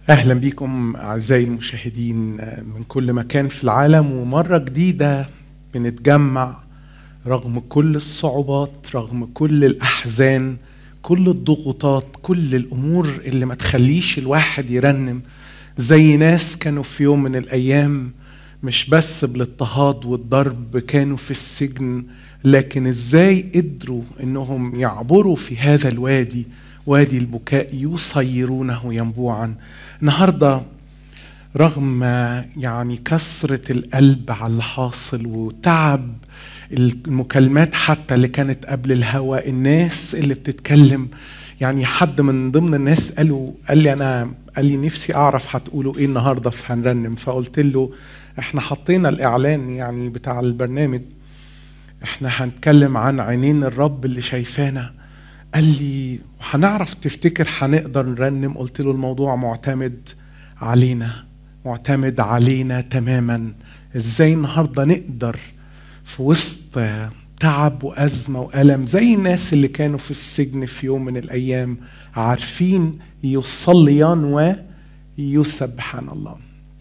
اهلا بكم اعزائي المشاهدين من كل مكان في العالم ومره جديده بنتجمع رغم كل الصعوبات رغم كل الاحزان كل الضغوطات كل الامور اللي ما تخليش الواحد يرنم زي ناس كانوا في يوم من الايام مش بس بالاضطهاد والضرب كانوا في السجن لكن ازاي قدروا انهم يعبروا في هذا الوادي وادي البكاء يصيرونه ينبوعا النهارده رغم يعني كسرة القلب على اللي حاصل وتعب المكالمات حتى اللي كانت قبل الهوا الناس اللي بتتكلم يعني حد من ضمن الناس قالوا قال لي انا قال لي نفسي اعرف هتقولوا ايه النهارده فهنرنم فقلت له احنا حطينا الاعلان يعني بتاع البرنامج احنا هنتكلم عن عينين الرب اللي شايفانا قال لي وهنعرف تفتكر هنقدر نرنم قلت له الموضوع معتمد علينا معتمد علينا تماما ازاي النهارده نقدر في وسط تعب وأزمة وألم زي الناس اللي كانوا في السجن في يوم من الأيام عارفين يصليان ويسبحان الله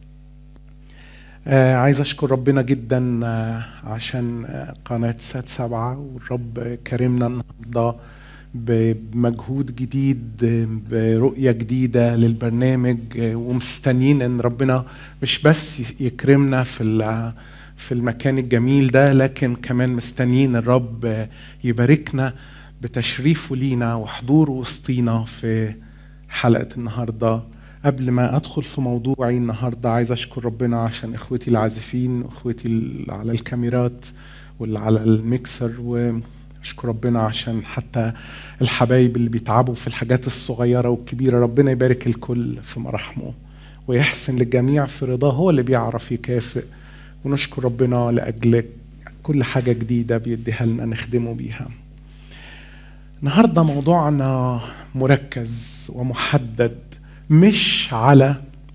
آه عايز أشكر ربنا جدا آه عشان آه قناة سات سبعة والرب كرمنا النهارده بمجهود جديد برؤية جديدة للبرنامج ومستنيين ان ربنا مش بس يكرمنا في في المكان الجميل ده لكن كمان مستنيين الرب يباركنا بتشريفه لينا وحضوره وسطينا في حلقة النهارده قبل ما ادخل في موضوعي النهارده عايز اشكر ربنا عشان اخوتي العازفين واخوتي اللي على الكاميرات واللي على الميكسر و اشكر ربنا عشان حتى الحبايب اللي بيتعبوا في الحاجات الصغيرة والكبيرة ربنا يبارك الكل في مراحمه ويحسن للجميع في رضاه هو اللي بيعرف يكافئ ونشكر ربنا لأجل كل حاجة جديدة بيديها لنا نخدمه بيها النهاردة موضوعنا مركز ومحدد مش على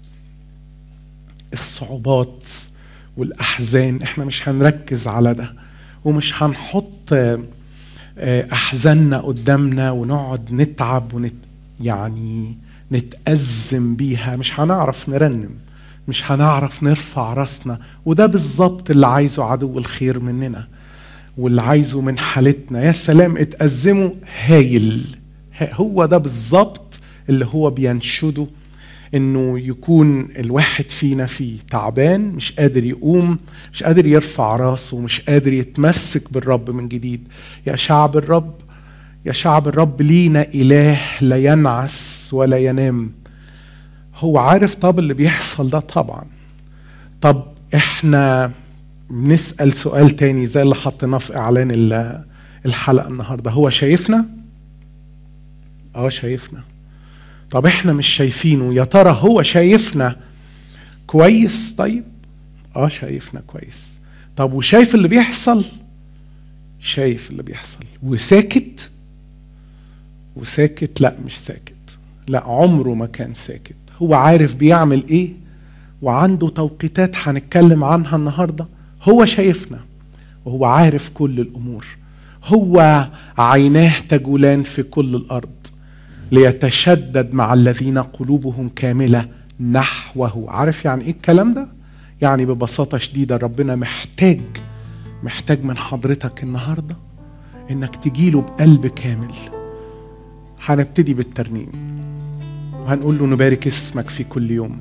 الصعوبات والأحزان احنا مش هنركز على ده ومش هنحط احزاننا قدامنا ونقعد نتعب ونت يعني نتأزم بيها مش هنعرف نرنم مش هنعرف نرفع راسنا وده بالظبط اللي عايزه عدو الخير مننا واللي عايزه من حالتنا يا سلام اتأزموا هايل هو ده بالظبط اللي هو بينشده انه يكون الواحد فينا فيه تعبان مش قادر يقوم مش قادر يرفع راسه مش قادر يتمسك بالرب من جديد يا شعب الرب يا شعب الرب لينا اله لا ينعس ولا ينام هو عارف طب اللي بيحصل ده طبعا طب احنا بنسال سؤال تاني زي اللي حطيناه في اعلان الحلقه النهارده هو شايفنا اه شايفنا طب احنا مش شايفينه يا ترى هو شايفنا كويس طيب اه شايفنا كويس طب وشايف اللي بيحصل شايف اللي بيحصل وساكت وساكت لا مش ساكت لا عمره ما كان ساكت هو عارف بيعمل ايه وعنده توقيتات هنتكلم عنها النهارده هو شايفنا وهو عارف كل الامور هو عيناه تجولان في كل الارض ليتشدد مع الذين قلوبهم كامله نحوه عارف يعني ايه الكلام ده يعني ببساطه شديده ربنا محتاج محتاج من حضرتك النهارده انك تجيله بقلب كامل هنبتدي بالترنيم وهنقول له نبارك اسمك في كل يوم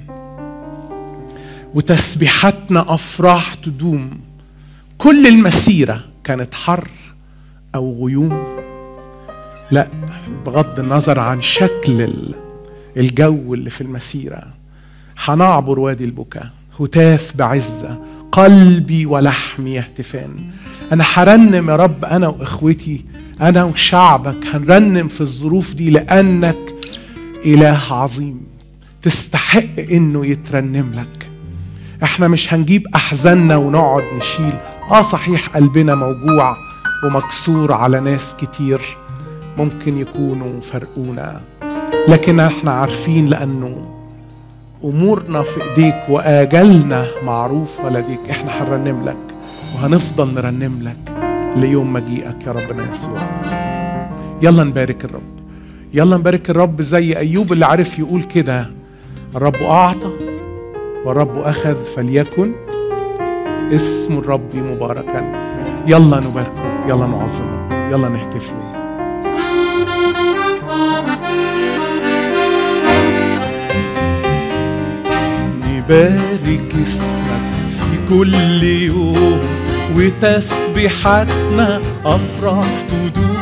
وتسبيحاتنا افراح تدوم كل المسيره كانت حر او غيوم لا بغض النظر عن شكل الجو اللي في المسيرة هنعبر وادي البكاء هتاف بعزة قلبي ولحمي يهتفان أنا هرنم يا رب أنا وإخوتي أنا وشعبك هنرنم في الظروف دي لأنك إله عظيم تستحق إنه يترنم لك احنا مش هنجيب أحزاننا ونقعد نشيل آه صحيح قلبنا موجوع ومكسور على ناس كتير ممكن يكونوا فرقونا لكن احنا عارفين لانه امورنا في ايديك واجلنا معروف لديك احنا هنرنم لك وهنفضل نرنم لك ليوم مجيئك يا ربنا يسوع يلا نبارك الرب يلا نبارك الرب زي ايوب اللي عارف يقول كده الرب أعطى والرب أخذ فليكن اسم الرب مباركا يلا نباركه يلا نعظمه يلا نهتف له نبارك اسمك في كل يوم وتسبيحاتنا أفراح تدوم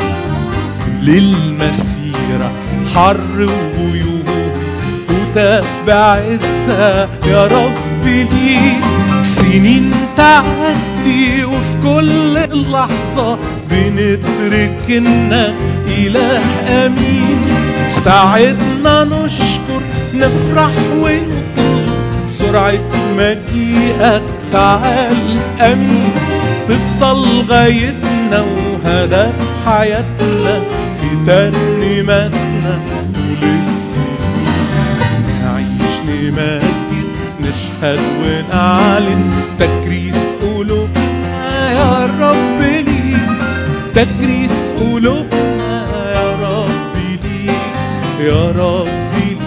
للمسيرة حر وغيوم هتاف بعزة يا رب ليك سنين تعدي وفي كل لحظة بندرك انك إله أمين ساعدنا نشكر نفرح ونطلب سرعة مجيئك تعال أمين تفضل غايتنا وهدف حياتنا في ترنيماتنا طول السنين نعيش نمجد نشهد ونعلن تكريس قلوبنا يا رب ليك تكريس قلوبنا يا رب ليك يا رب ليك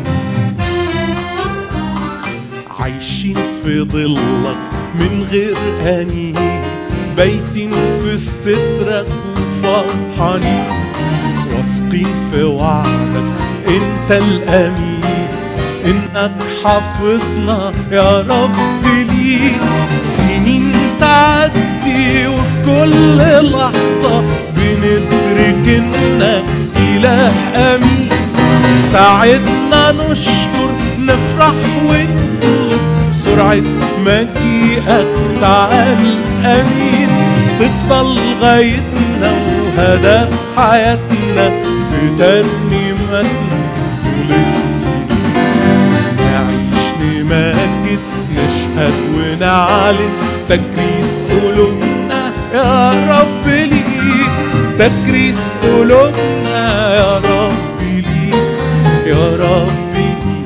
عايشين في ظلك من غير أنين بايتين في سترك وفرحانين واثقين في وعدك انت الامين انك حافظنا يا رب ليك سنين تعدي وفي كل لحظة بندرك انك اله امين ساعدنا نشكر نفرح ونطلب سرعة مجيئك تعال أمين تفضل غايتنا وهدف حياتنا في ترنيمتنا طول السنين نعيش نمجد نشهد ونعلن تكريس قلوبنا يا رب ليك تكريس قلوبنا يا رب ليك يا رب ليك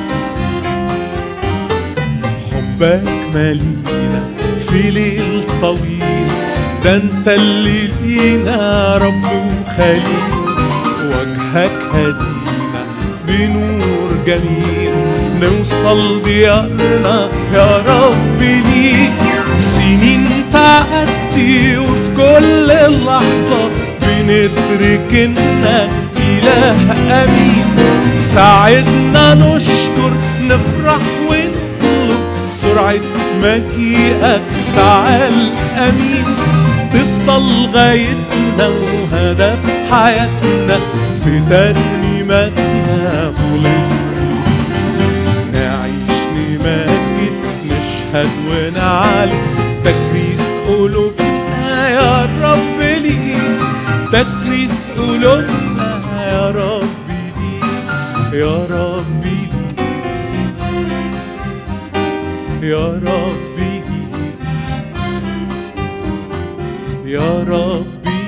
حبك مالينا في ليل طويل ده انت اللي لينا رب وخليل وجهك هدينا بنور جميل نوصل ديارنا يا رب ليك سنين تعدي وفي كل لحظة بندرك انك اله امين ساعدنا نشكر نفرح ونطلب سرعة مجيئك تعال أمين تفضل غايتنا وهدف حياتنا في ترنيماتنا طول السنين نعيش نمجد نشهد ونعلن تكريس قلوبنا يا رب ليك تكريس قلوبنا يا رب ليك يا رب ليك يا ربي يا ربي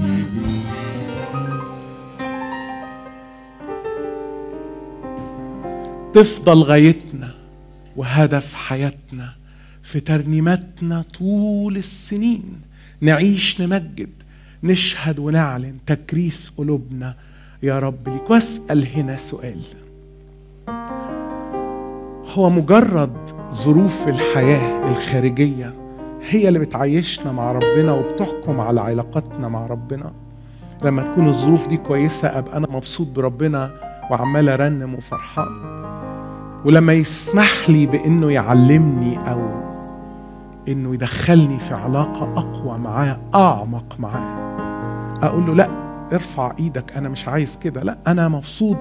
تفضل غايتنا وهدف حياتنا في ترنيماتنا طول السنين نعيش نمجد نشهد ونعلن تكريس قلوبنا يا رب ليك واسأل هنا سؤال هو مجرد ظروف الحياة الخارجية هي اللي بتعيشنا مع ربنا وبتحكم على علاقاتنا مع ربنا لما تكون الظروف دي كويسة أبقى أنا مبسوط بربنا وعمال أرنم وفرحان ولما يسمح لي بإنه يعلمني أو إنه يدخلني في علاقة أقوى معاه أعمق معاه أقول له لأ ارفع إيدك أنا مش عايز كده لأ أنا مبسوط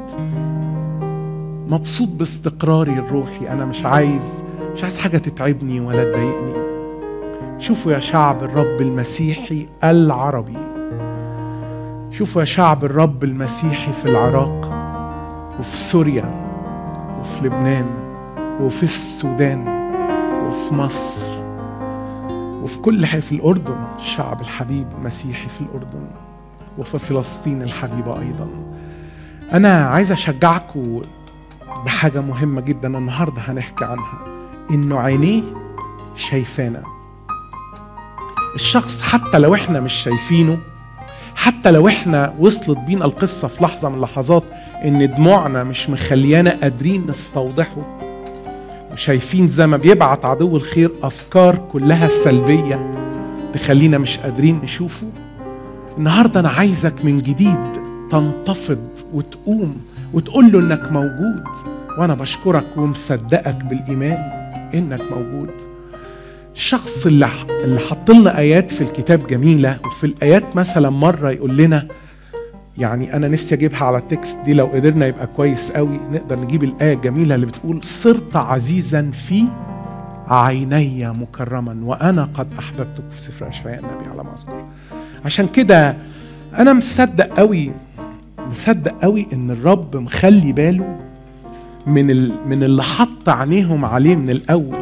مبسوط باستقراري الروحي انا مش عايز مش عايز حاجه تتعبني ولا تضايقني شوفوا يا شعب الرب المسيحي العربي شوفوا يا شعب الرب المسيحي في العراق وفي سوريا وفي لبنان وفي السودان وفي مصر وفي كل حاجة في الأردن الشعب الحبيب المسيحي في الأردن وفي فلسطين الحبيبة أيضا أنا عايز أشجعكم بحاجة مهمة جدا النهاردة هنحكي عنها إنه عينيه شايفانا الشخص حتى لو احنا مش شايفينه حتى لو احنا وصلت بينا القصة في لحظة من اللحظات ان دموعنا مش مخليانا قادرين نستوضحه وشايفين زي ما بيبعت عدو الخير افكار كلها سلبية تخلينا مش قادرين نشوفه النهارده انا عايزك من جديد تنتفض وتقوم وتقول له انك موجود وانا بشكرك ومصدقك بالايمان انك موجود الشخص اللي اللي حط لنا ايات في الكتاب جميله وفي الايات مثلا مره يقول لنا يعني انا نفسي اجيبها على التكست دي لو قدرنا يبقى كويس قوي نقدر نجيب الايه الجميله اللي بتقول صرت عزيزا في عيني مكرما وانا قد احببتك في سفر اشعياء النبي على ما اذكر عشان كده انا مصدق قوي مصدق قوي ان الرب مخلي باله من ال... من اللي حط عينيهم عليه من الاول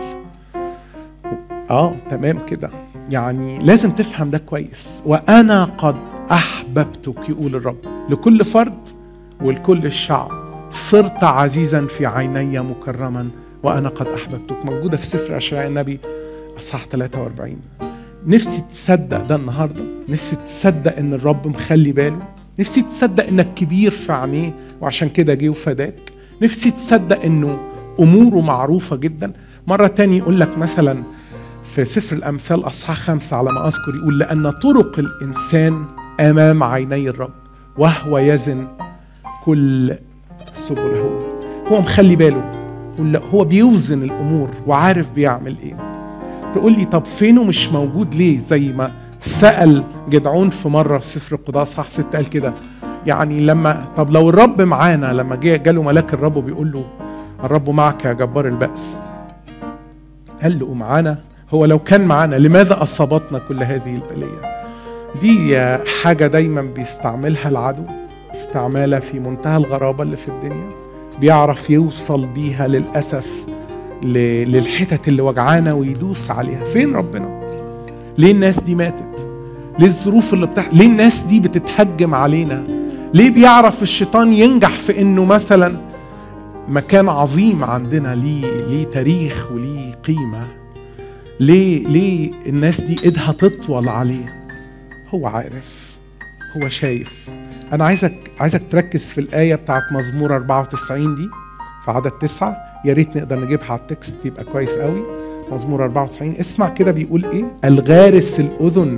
اه تمام كده يعني لازم تفهم ده كويس وانا قد احببتك يقول الرب لكل فرد ولكل الشعب صرت عزيزا في عيني مكرما وانا قد احببتك موجوده في سفر اشعياء النبي اصحاح 43 نفسي تصدق ده النهارده نفسي تصدق ان الرب مخلي باله نفسي تصدق انك كبير في عينيه وعشان كده جه وفداك نفسي تصدق انه اموره معروفه جدا مره تاني يقول لك مثلا في سفر الامثال اصحاح خمسة على ما اذكر يقول لان طرق الانسان امام عيني الرب وهو يزن كل سبله هو مخلي باله هو بيوزن الامور وعارف بيعمل ايه تقول لي طب فينه مش موجود ليه زي ما سأل جدعون في مرة في سفر القضاء صح ستة قال كده يعني لما طب لو الرب معانا لما جه جاله ملاك الرب وبيقول له الرب معك يا جبار البأس قال له معانا هو لو كان معانا لماذا أصابتنا كل هذه البلية دي حاجة دايما بيستعملها العدو استعمالها في منتهى الغرابة اللي في الدنيا بيعرف يوصل بيها للأسف للحتت اللي وجعانا ويدوس عليها فين ربنا ليه الناس دي ماتت ليه الظروف اللي بتحصل ليه الناس دي بتتهجم علينا ليه بيعرف الشيطان ينجح في انه مثلا مكان عظيم عندنا ليه ليه تاريخ وليه قيمه ليه ليه الناس دي ايدها تطول عليه هو عارف هو شايف انا عايزك عايزك تركز في الايه بتاعت مزمور 94 دي في عدد تسعة يا ريت نقدر نجيبها على التكست يبقى كويس قوي مزمور 94 اسمع كده بيقول ايه الغارس الاذن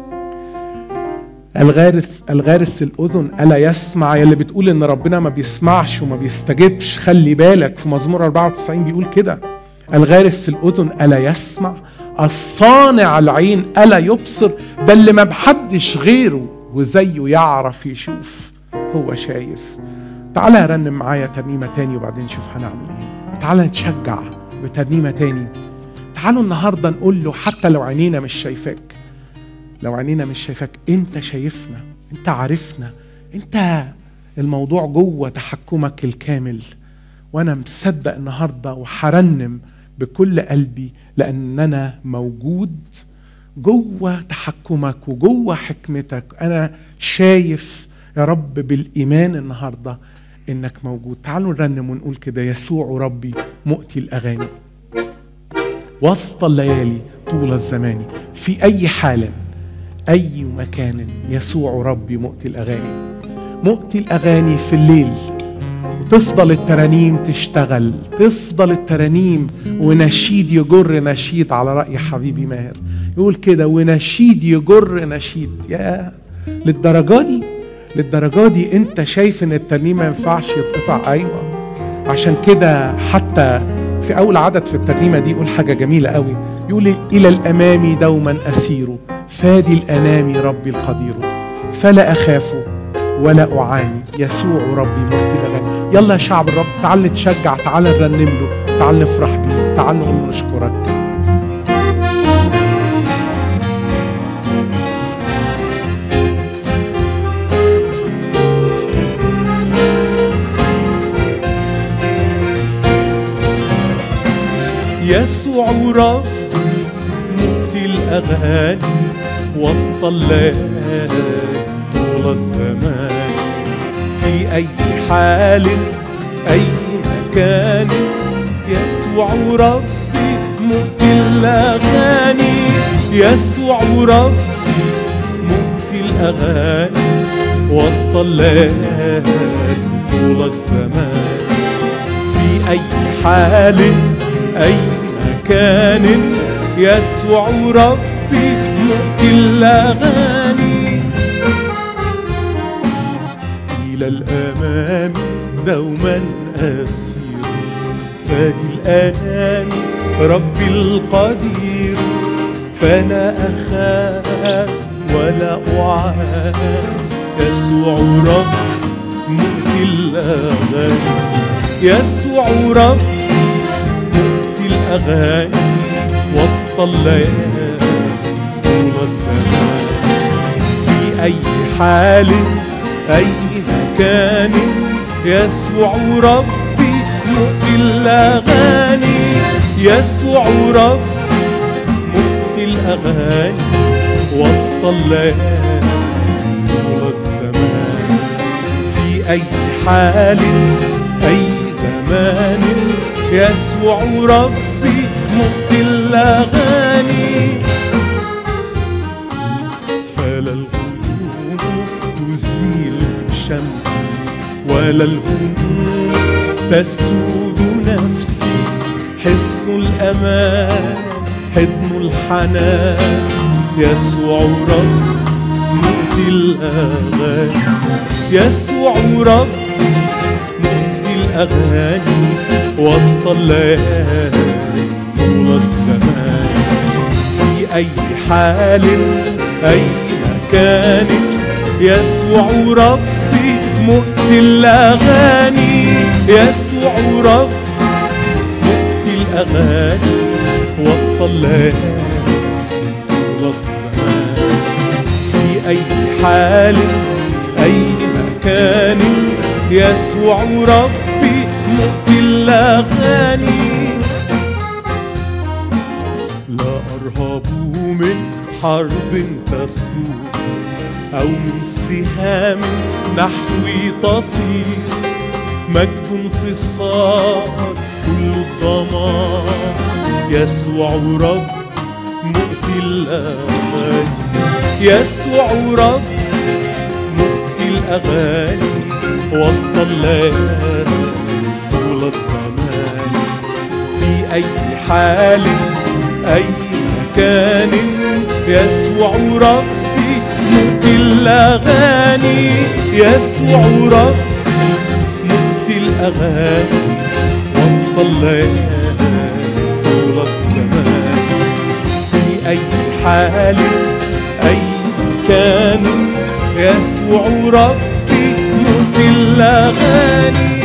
الغارس الغارس الاذن الا يسمع يلي بتقول ان ربنا ما بيسمعش وما بيستجبش خلي بالك في مزمور 94 بيقول كده الغارس الاذن الا يسمع الصانع العين الا يبصر ده اللي ما بحدش غيره وزيه يعرف يشوف هو شايف تعالى رنم معايا ترنيمه تاني وبعدين نشوف هنعمل ايه تعالى نتشجع بترنيمه تاني تعالوا النهارده نقول له حتى لو عينينا مش شايفاك لو عينينا مش شايفاك انت شايفنا انت عارفنا انت الموضوع جوه تحكمك الكامل وانا مصدق النهارده وحرنم بكل قلبي لاننا موجود جوه تحكمك وجوه حكمتك انا شايف يا رب بالايمان النهارده انك موجود تعالوا نرنم ونقول كده يسوع ربي مؤتي الاغاني وسط الليالي طول الزمان في اي حال اي مكان يسوع ربي مؤتي الاغاني مؤتي الاغاني في الليل وتفضل الترانيم تشتغل تفضل الترانيم ونشيد يجر نشيد على راي حبيبي ماهر يقول كده ونشيد يجر نشيد يا للدرجه دي للدرجه دي انت شايف ان الترنيم ما ينفعش يتقطع ايوه عشان كده حتى في اول عدد في الترنيمه دي يقول حاجه جميله قوي يقول الى الامام دوما اسير فادي الانام ربي القدير فلا اخاف ولا اعاني يسوع ربي موتي الاغاني يلا يا شعب الرب تعال نتشجع تعال نرنم له تعال نفرح بيه تعال نقول له نشكرك يسوع ربي مؤتي الأغاني وسط الليالي طول الزمان في أي حال أي مكان يسوع ربي مؤتي الأغاني يسوع ربي مؤتي الأغاني وسط الليالي طول الزمان في أي حال أي مكان يسوع ربي مؤتي الأغاني إلى الأمام دوما أسير فادي الأنام ربي القدير فلا أخاف ولا أعاني يسوع رب مؤتي الأغاني يسوع رب مؤتي الأغاني وسط الليالي طول الزمان في أي حال أي مكان يسوع ربي مؤتي الأغاني يسوع رب مؤتي الأغاني وسط الليالي طول الزمان في أي حال أي زمان يسوع ربي مؤتي الأغاني فلا الغيوم تزيل الشمس ولا الهموم تسود نفسي حصن الأمان حضن الحنان يسوع رب مؤتي الأغاني يسوع رب مؤتي الأغاني وسط الليالي طول الزمان في أي حال أي مكان يسوع ربي مؤتي الأغاني يسوع رب مؤتي الأغاني وسط الليالي طول الزمان في أي حال أي مكان يسوع ربي مؤتي الأغاني لا أرهب من حرب تثور أو من سهام نحوي تطير مجد انتصار كل الضمان يسوع رب مؤتي الأغاني يسوع رب مؤتي الأغاني وسط الليالي طول الزمان في أي حال أي مكان يسوع ربي مؤتي الأغاني يسوع رب مؤتي الأغاني وسط الليالي طول الزمان في أي حال أي مكان يسوع ربي مؤتي الأغاني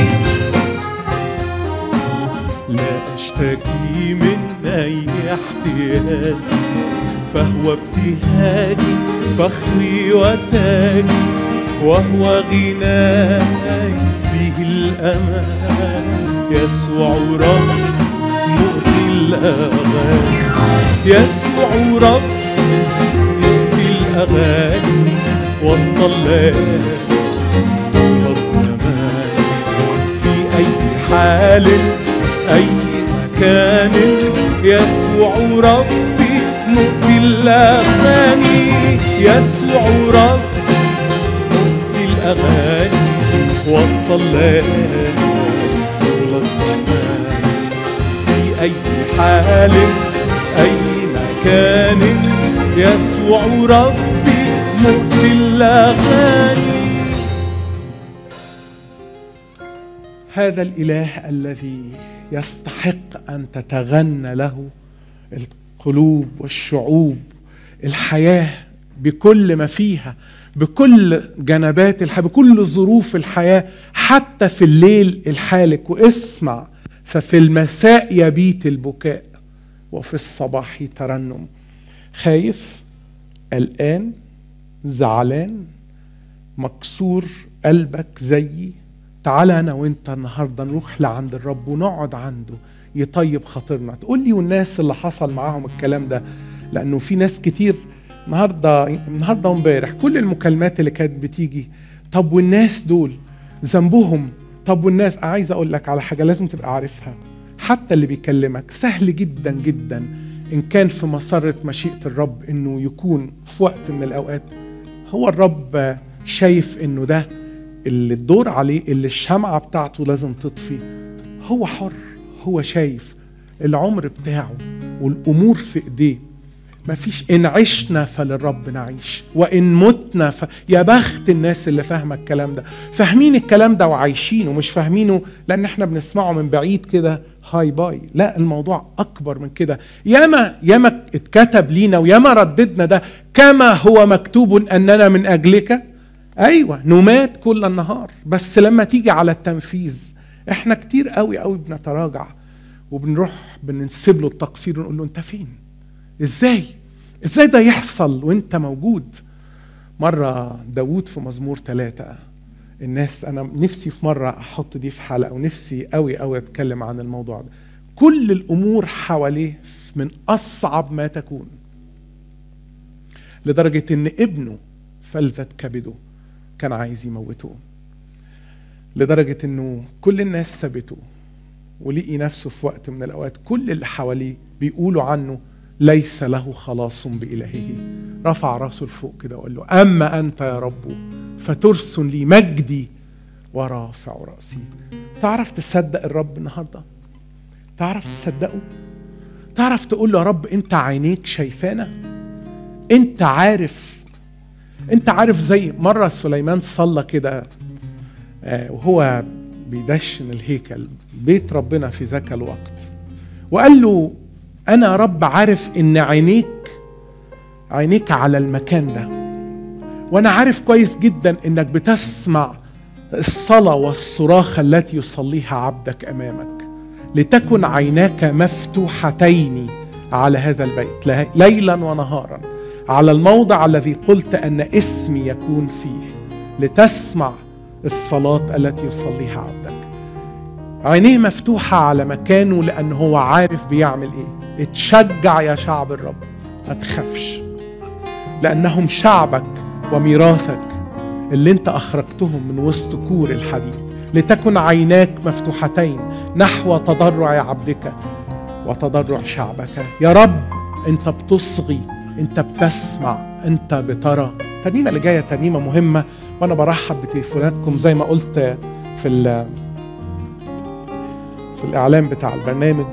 لا أشتكي من أي احتياج فهو ابتهاجي فخري وتاجي وهو غناي فيه الأمان يسوع رب مؤتي الأغاني يسوع رب مؤتي الأغاني وسط الليالي طول الزمان في أي حال أي مكان يسوع ربي مؤتي الأغاني يسوع رب مؤتي الأغاني وسط الليالي طول الزمان في أي حال أي مكان يسوع ربي مؤتي الأغاني هذا الإله الذي يستحق أن تتغنى له القلوب والشعوب الحياة بكل ما فيها بكل جنبات الحياة بكل ظروف الحياة حتى في الليل الحالك واسمع ففي المساء يبيت البكاء وفي الصباح ترنم خايف قلقان زعلان مكسور قلبك زيي تعال انا وانت النهارده نروح لعند الرب ونقعد عنده يطيب خاطرنا تقول لي والناس اللي حصل معاهم الكلام ده لانه في ناس كتير النهارده النهارده وامبارح كل المكالمات اللي كانت بتيجي طب والناس دول ذنبهم طب والناس عايز اقول لك على حاجه لازم تبقى عارفها حتى اللي بيكلمك سهل جدا جدا ان كان في مسره مشيئه الرب انه يكون في وقت من الاوقات هو الرب شايف انه ده اللي الدور عليه اللي الشمعة بتاعته لازم تطفي هو حر هو شايف العمر بتاعه والامور في ايديه مفيش ان عشنا فللرب نعيش وان متنا ف... يا بخت الناس اللي فاهمه الكلام ده فاهمين الكلام ده وعايشينه مش فاهمينه لان احنا بنسمعه من بعيد كده هاي باي لا الموضوع اكبر من كده ياما ياما اتكتب لينا وياما رددنا ده كما هو مكتوب اننا من اجلك ايوه نمات كل النهار بس لما تيجي على التنفيذ احنا كتير قوي قوي بنتراجع وبنروح بننسب له التقصير ونقول له انت فين ازاي ازاي ده يحصل وانت موجود مرة داوود في مزمور ثلاثة الناس أنا نفسي في مرة أحط دي في حلقة ونفسي قوي قوي أتكلم عن الموضوع ده كل الأمور حواليه من أصعب ما تكون لدرجة إن ابنه فلذت كبده كان عايز يموته لدرجة إنه كل الناس سابته ولقي نفسه في وقت من الأوقات كل اللي حواليه بيقولوا عنه ليس له خلاص بإلهه رفع راسه لفوق كده وقال له أما أنت يا رب فترسل لي مجدي ورافع رأسي تعرف تصدق الرب النهاردة تعرف تصدقه تعرف تقول له يا رب أنت عينيك شايفانا أنت عارف أنت عارف زي مرة سليمان صلى كده وهو بيدشن الهيكل بيت ربنا في ذاك الوقت وقال له انا يا رب عارف ان عينيك عينيك على المكان ده وانا عارف كويس جدا انك بتسمع الصلاه والصراخ التي يصليها عبدك امامك لتكن عيناك مفتوحتين على هذا البيت ليلا ونهارا على الموضع الذي قلت ان اسمي يكون فيه لتسمع الصلاه التي يصليها عبدك عينيه مفتوحة على مكانه لأن هو عارف بيعمل إيه اتشجع يا شعب الرب ما تخافش لأنهم شعبك وميراثك اللي انت أخرجتهم من وسط كور الحديد لتكن عيناك مفتوحتين نحو تضرع عبدك وتضرع شعبك يا رب انت بتصغي انت بتسمع انت بترى الترنيمه اللي جايه ترنيمه مهمه وانا برحب بتليفوناتكم زي ما قلت في في الاعلان بتاع البرنامج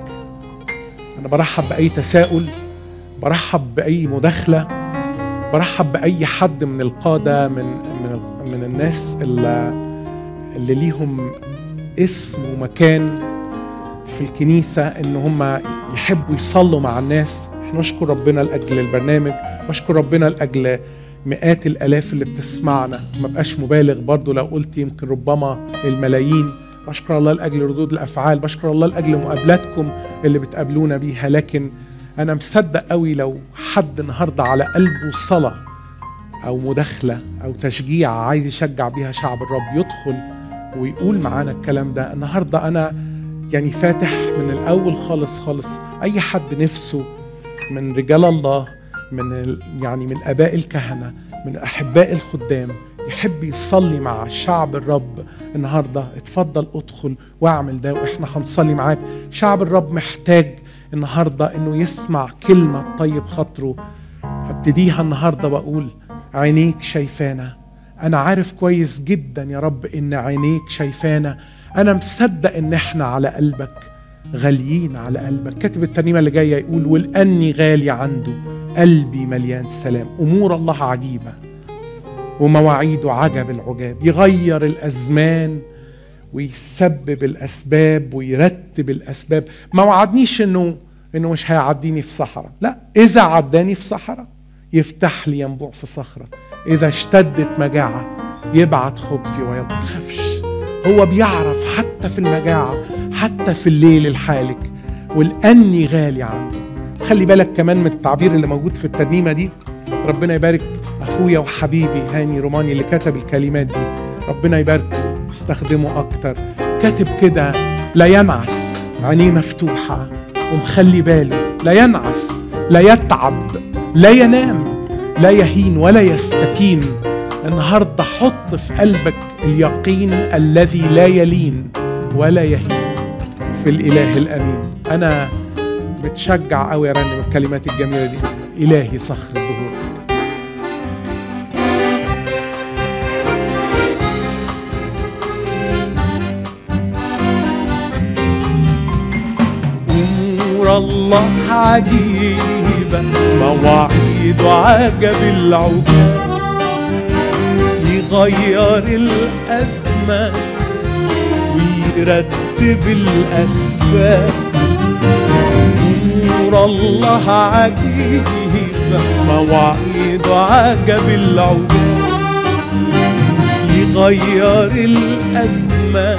انا برحب باي تساؤل برحب باي مداخله برحب باي حد من القاده من من من الناس اللي اللي ليهم اسم ومكان في الكنيسه ان هم يحبوا يصلوا مع الناس احنا نشكر ربنا لاجل البرنامج واشكر ربنا لاجل مئات الالاف اللي بتسمعنا ما بقاش مبالغ برضو لو قلت يمكن ربما الملايين بشكر الله لاجل ردود الافعال بشكر الله لاجل مقابلاتكم اللي بتقابلونا بيها لكن انا مصدق قوي لو حد النهارده على قلبه صلاه او مداخله او تشجيع عايز يشجع بيها شعب الرب يدخل ويقول معانا الكلام ده النهارده انا يعني فاتح من الاول خالص خالص اي حد نفسه من رجال الله من يعني من اباء الكهنه من احباء الخدام يحب يصلي مع شعب الرب النهارده اتفضل ادخل واعمل ده واحنا هنصلي معاك شعب الرب محتاج النهارده انه يسمع كلمه طيب خاطره هبتديها النهارده واقول عينيك شايفانا انا عارف كويس جدا يا رب ان عينيك شايفانا انا مصدق ان احنا على قلبك غاليين على قلبك كاتب الترنيمه اللي جايه يقول والاني غالي عنده قلبي مليان سلام امور الله عجيبه ومواعيده عجب العجاب يغير الازمان ويسبب الاسباب ويرتب الاسباب ما وعدنيش انه انه مش هيعديني في صحراء لا اذا عداني في صحراء يفتح لي ينبوع في صخره اذا اشتدت مجاعه يبعت خبزي ويلا ما تخافش هو بيعرف حتى في المجاعه حتى في الليل الحالك والاني غالي عنده خلي بالك كمان من التعبير اللي موجود في الترنيمه دي ربنا يبارك اخويا وحبيبي هاني روماني اللي كتب الكلمات دي ربنا يباركه واستخدمه اكتر كاتب كده لا ينعس عينيه مفتوحه ومخلي باله لا ينعس لا يتعب لا ينام لا يهين ولا يستكين النهارده حط في قلبك اليقين الذي لا يلين ولا يهين في الاله الامين انا بتشجع قوي يا رنم الكلمات الجميله دي الهي صخر الدهور الله عجيبة مواعيد عجب العجاب يغير الأزمة ويرتب الأسباب نور الله عجيبة مواعيد عجب العجاب يغير الأزمة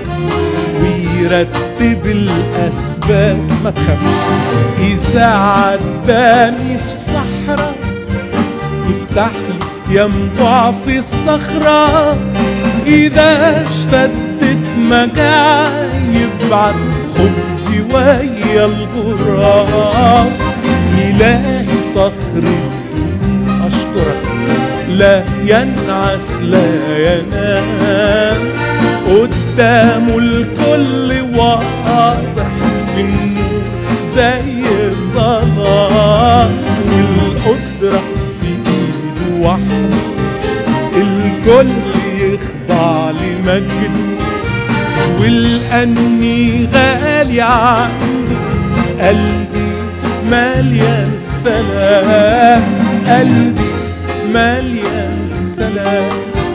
ويرتب الأسباب ما تخافش إذا عداني في صحراء يفتح لي ينبع في الصخرة إذا اشتدت مجاعي يبعت خبزي ويا الغراب إلهي صخري أشكرك لا ينعس لا ينام قدامه الكل واضح في النور زي الظلام والقدرة في ايده وحده الكل يخضع لمجده والأني غالي عنده قلبي مليان سلام قلبي مليان سلام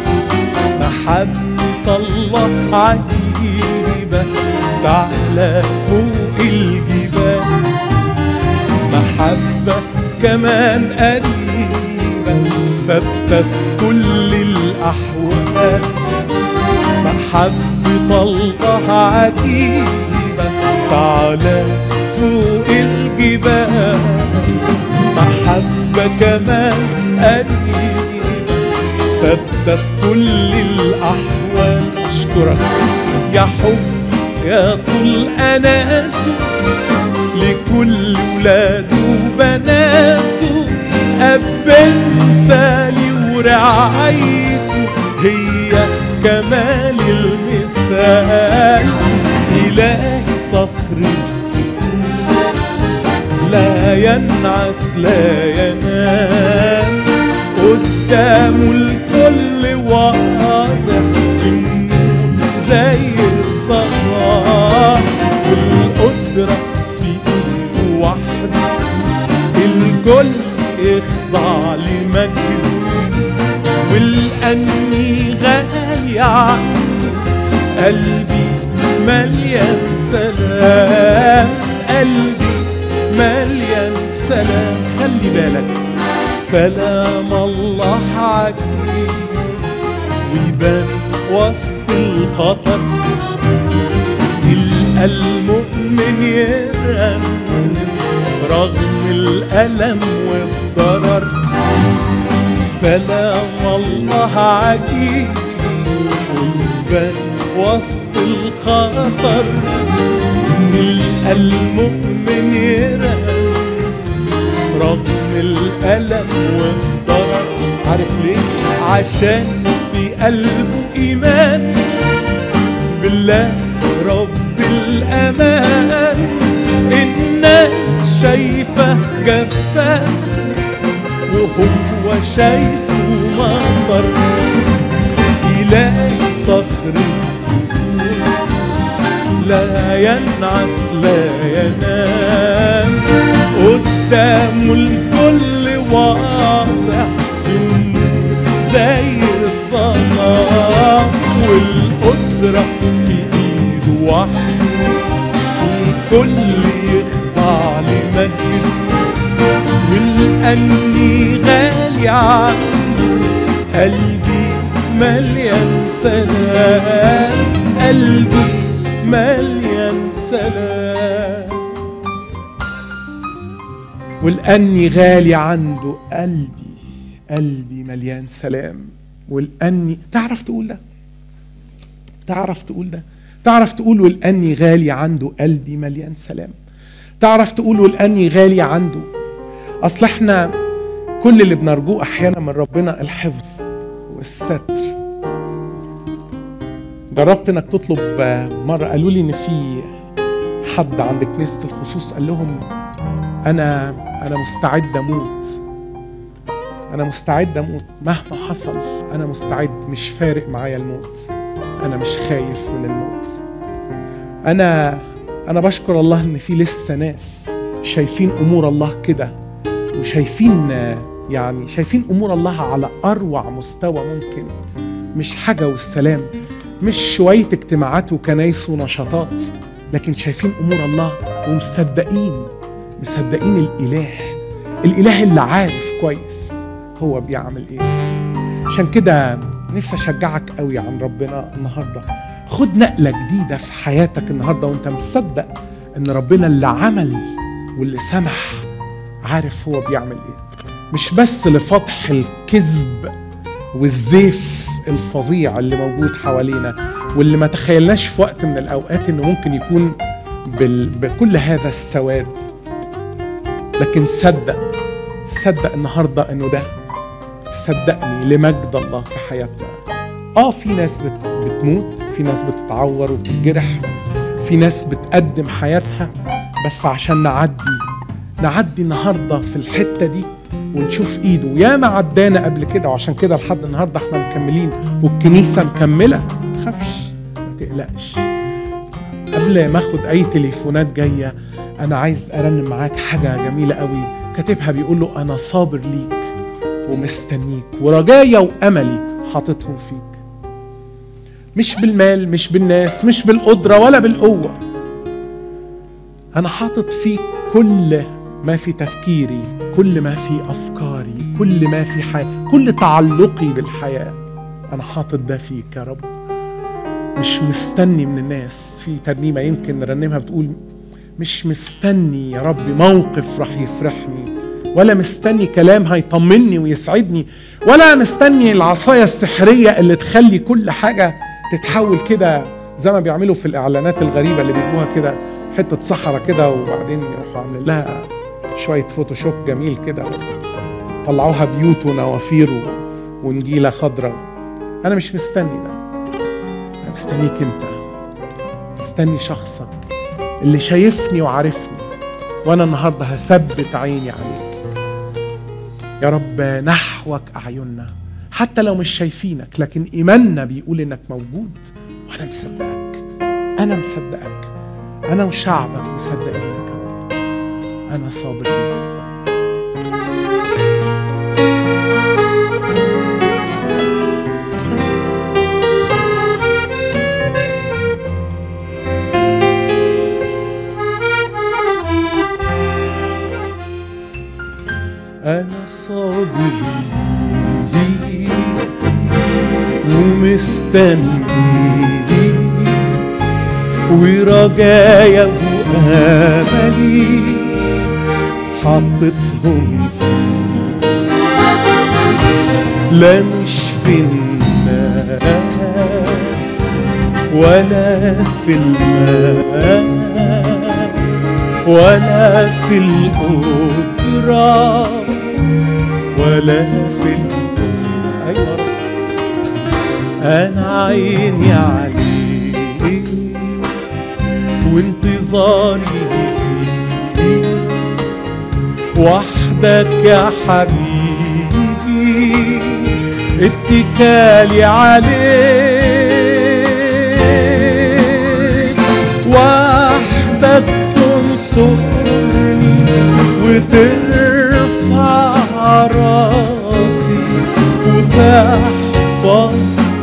محبة الله عجيبة تعلى فوق الجبال محبة كمان قريبة ثابتة في كل الأحوال محبة الله عجيبة تعلى فوق الجبال محبة كمان قريبة ثابتة في كل الأحوال أشكرك يا حب يا طول أناته لكل ولاده وبناته أب مثالي ورعايته هي كمال المثال إلهي صخري لا ينعس لا ينام قدامه الكل واضح في النور زي الظلام والقدرة في ايده وحده الكل يخضع لمجده والأني غالي عنه قلبي مليان سلام قلبي مليان سلام خلي بالك سلام الله عجيب ويبان وسط الخطر تلقى المؤمن يرنم رغم الألم والضرر سلام الله عجيب ويبان وسط الخطر تلقى المؤمن يرنم رغم الألم والضرر عارف ليه؟ عشان في قلبه إيمان بالله رب الأمان الناس شايفة جفاف وهو شايفه مطر إلهي صخري لا ينعس لا ينام قدامه الكل واضح في النور زي الظلام والقدرة في ايده وحده الكل يخضع لمجده والأني غالي عنده قلبي مليان سلام قلبي مليان سلام والأني غالي عنده قلبي قلبي مليان سلام والأني تعرف تقول ده تعرف تقول ده تعرف تقول والأني غالي عنده قلبي مليان سلام تعرف تقول والأني غالي عنده أصل احنا كل اللي بنرجوه أحيانا من ربنا الحفظ والستر جربت انك تطلب مرة قالوا لي ان في حد عند كنيسة الخصوص قال لهم انا انا مستعد اموت انا مستعد اموت مهما حصل انا مستعد مش فارق معايا الموت انا مش خايف من الموت انا انا بشكر الله ان في لسه ناس شايفين امور الله كده وشايفين يعني شايفين امور الله على اروع مستوى ممكن مش حاجه والسلام مش شويه اجتماعات وكنايس ونشاطات لكن شايفين امور الله ومصدقين مصدقين الاله الاله اللي عارف كويس هو بيعمل ايه عشان كده نفسي اشجعك قوي عن ربنا النهارده خد نقله جديده في حياتك النهارده وانت مصدق ان ربنا اللي عمل واللي سمح عارف هو بيعمل ايه مش بس لفتح الكذب والزيف الفظيع اللي موجود حوالينا واللي ما تخيلناش في وقت من الاوقات انه ممكن يكون بال... بكل هذا السواد لكن صدق صدق النهارده انه ده صدقني لمجد الله في حياتنا اه في ناس بت... بتموت في ناس بتتعور وبتتجرح في ناس بتقدم حياتها بس عشان نعدي نعدي النهارده في الحته دي ونشوف ايده يا ما عدانا قبل كده وعشان كده لحد النهارده احنا مكملين والكنيسه مكمله ما تخافش ما تقلقش قبل ما اخد اي تليفونات جايه انا عايز ارنم معاك حاجه جميله قوي كاتبها بيقول له انا صابر ليك ومستنيك ورجايا واملي حاططهم فيك مش بالمال مش بالناس مش بالقدره ولا بالقوه انا حاطط فيك كل ما في تفكيري كل ما في افكاري كل ما في حياه كل تعلقي بالحياه انا حاطط ده فيك يا رب مش مستني من الناس في ترنيمه يمكن نرنمها بتقول مش مستني يا رب موقف راح يفرحني ولا مستني كلام هيطمني ويسعدني ولا مستني العصايه السحريه اللي تخلي كل حاجه تتحول كده زي ما بيعملوا في الاعلانات الغريبه اللي بيجوها كده حته صحراء كده وبعدين يروحوا عاملين لها شويه فوتوشوب جميل كده طلعوها بيوت ونوافير ونجيله خضراء انا مش مستني ده انا مستنيك انت مستني شخصك اللي شايفني وعارفني وانا النهارده هثبت عيني عليك يا رب نحوك اعيننا حتى لو مش شايفينك لكن ايماننا بيقول انك موجود وانا مصدقك انا مصدقك انا وشعبك مصدقينك انا صابر ليك أنا صابر ومستني ورجايا وأملي حطيتهم فيه لا مش في الناس ولا في المال ولا في القدرة ولا في القدرة أيوة أنا عيني عليك وانتظاري فيك وحدك يا حبيبي اتكالي عليك وحدك تنصرني وترفع راسي وتحفظ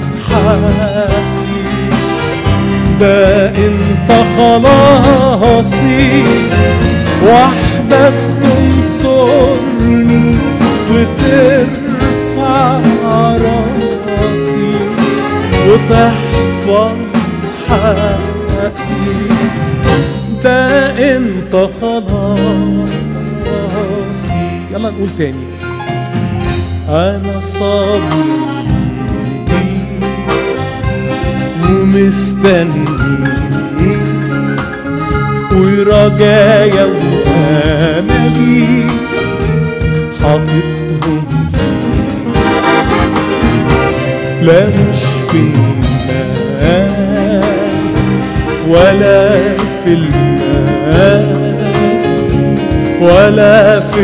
حياتي ده انت خلاصي وحدك تنصرني وترفع راسي وتحفظ حياتي ده انت خلاصي يلا نقول تاني انا صابر ومستني ورجايا واملي حاططهم فيك لا مش في الناس ولا في المال ولا في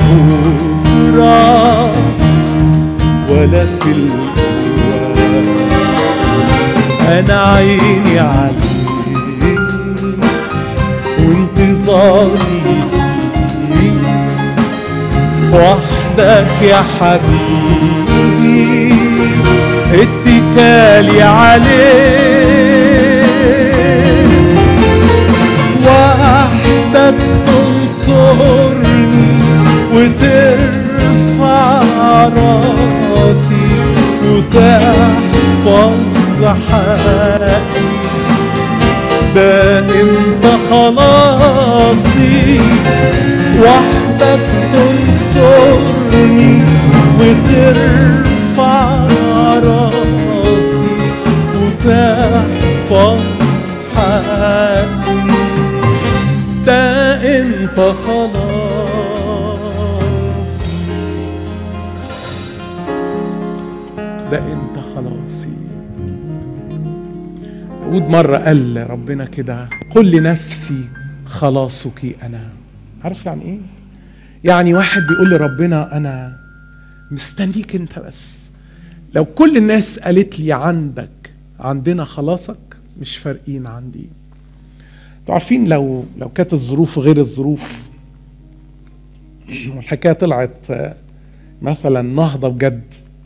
القدرة ولا في القوة أنا عيني عليك وانتظاري فيك وحدك يا حبيبي اتكالي عليك وحدك تنصرني وترفع راسي وتحفظ حقي ده انت خلاصي وحدك تنصرني وترفع راسي وتحفظ حقي ده انت خلاصي ده انت خلاصي داود مرة قال ربنا كده قل لنفسي خلاصك أنا عارف يعني إيه؟ يعني واحد بيقول لربنا أنا مستنيك أنت بس لو كل الناس قالت لي عندك عندنا خلاصك مش فارقين عندي انتوا عارفين لو لو كانت الظروف غير الظروف والحكايه طلعت مثلا نهضه بجد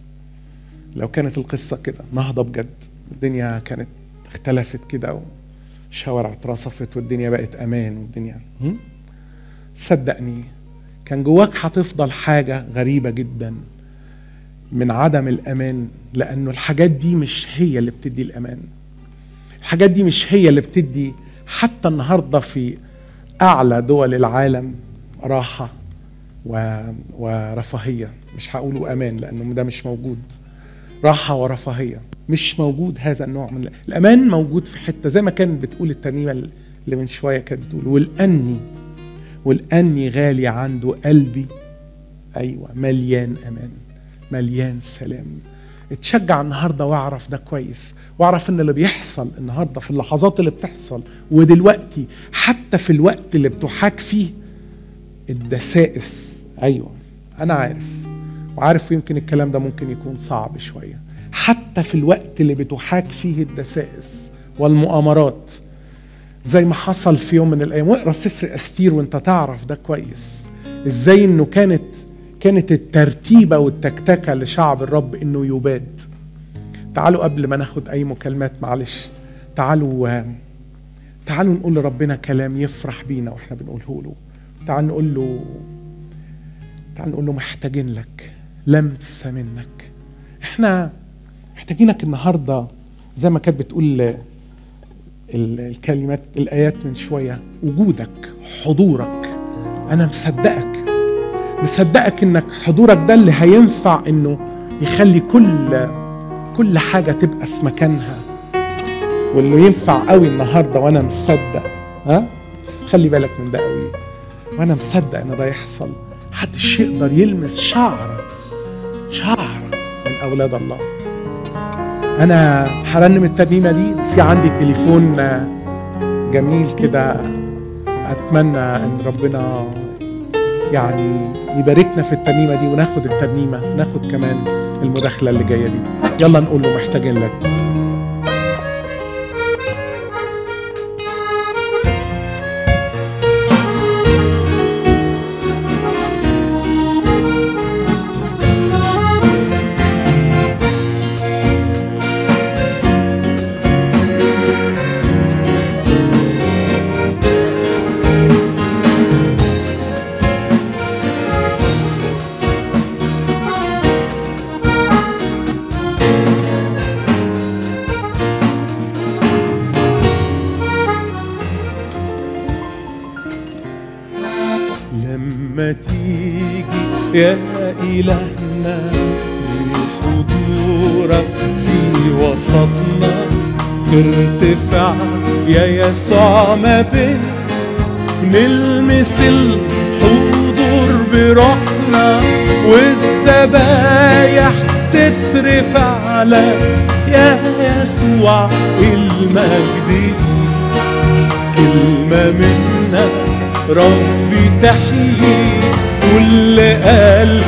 لو كانت القصه كده نهضه بجد الدنيا كانت اختلفت كده والشوارع اترصفت والدنيا بقت امان والدنيا هم؟ صدقني كان جواك هتفضل حاجه غريبه جدا من عدم الامان لانه الحاجات دي مش هي اللي بتدي الامان الحاجات دي مش هي اللي بتدي حتى النهارده في اعلى دول العالم راحه و... ورفاهيه مش هقوله امان لانه ده مش موجود راحه ورفاهيه مش موجود هذا النوع من الامان موجود في حته زي ما كانت بتقول الترنيمه اللي من شويه كانت بتقول والاني والاني غالي عنده قلبي ايوه مليان امان مليان سلام اتشجع النهارده واعرف ده كويس واعرف ان اللي بيحصل النهارده في اللحظات اللي بتحصل ودلوقتي حتى في الوقت اللي بتحاك فيه الدسائس ايوه انا عارف وعارف يمكن الكلام ده ممكن يكون صعب شويه حتى في الوقت اللي بتحاك فيه الدسائس والمؤامرات زي ما حصل في يوم من الايام واقرا سفر استير وانت تعرف ده كويس ازاي انه كانت كانت الترتيبه والتكتكه لشعب الرب انه يباد تعالوا قبل ما ناخد اي مكالمات معلش تعالوا تعالوا نقول لربنا كلام يفرح بينا واحنا بنقوله له تعالوا نقول له تعالوا نقول له محتاجين لك لمسه منك احنا محتاجينك النهارده زي ما كانت بتقول الكلمات الايات من شويه وجودك حضورك انا مصدقك مصدقك انك حضورك ده اللي هينفع انه يخلي كل كل حاجه تبقى في مكانها واللي ينفع قوي النهارده وانا مصدق ها بس خلي بالك من ده قوي وانا مصدق ان ده يحصل محدش يقدر يلمس شعره شعره من اولاد الله انا هرنم الترنيمه دي في عندي تليفون جميل كده اتمنى ان ربنا يعني يباركنا في الترنيمه دي وناخد الترنيمه وناخد كمان المداخله اللي جايه دي يلا نقول له محتاجين لك لما تيجي يا إلهنا بحضورك في وسطنا ترتفع يا يسوع ما بين نلمس الحضور بروحنا والذبايح تترفع لك يا يسوع المجد كلمة منك ربي تحيي كل قلب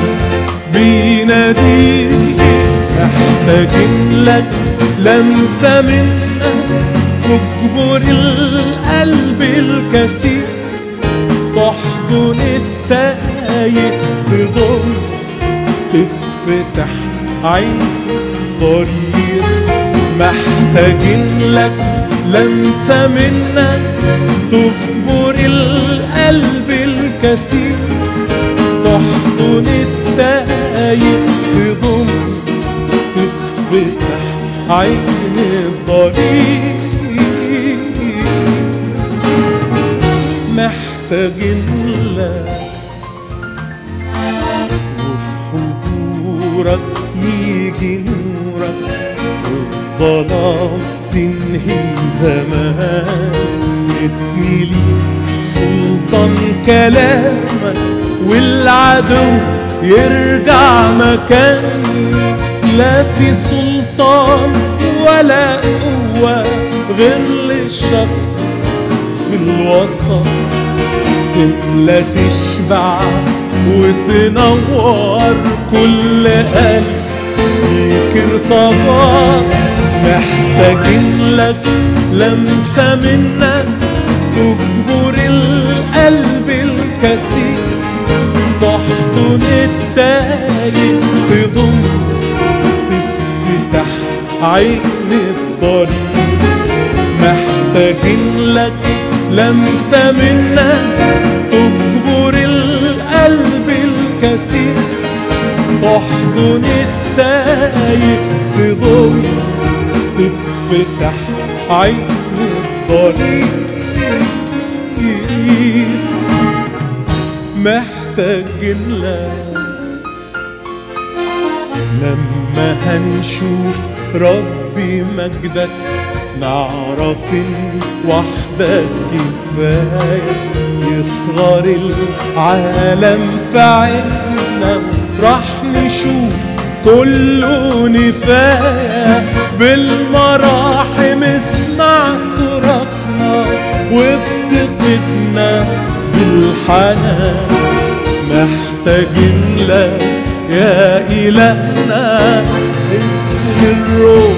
بيناديك محتاجين لك لمسة منك تجبر القلب الكثير تحضن التايه تضم تتفتح عين طريق محتاجين لك لمسة منك تكبر القلب الكثير تحضن التايه تضم تتفتح عين الضريق محتاجين لك وفي حضورك يجي نورك والظلام تنهي زمان يتملي سلطان كلامك والعدو يرجع مكان لا في سلطان ولا قوة غير للشخص في الوسط تملى تشبع وتنور كل قلب ليك ارتباط محتاجين لك لمسة منك تجبر القلب الكثير تحضن التاني تضم تتفتح عين الطريق محتاجين لك لمسة منك تجبر القلب الكثير تحضن التايه تضم تتفتح عين الطريق محتاجين لك لما هنشوف ربي مجدك نعرف ان وحدك كفاية يصغر العالم في عيننا راح نشوف كله نفاية بالمراحم اسمع صراخنا وافتقدنا بالحنان محتاجين لك يا إلهنا اسم الروح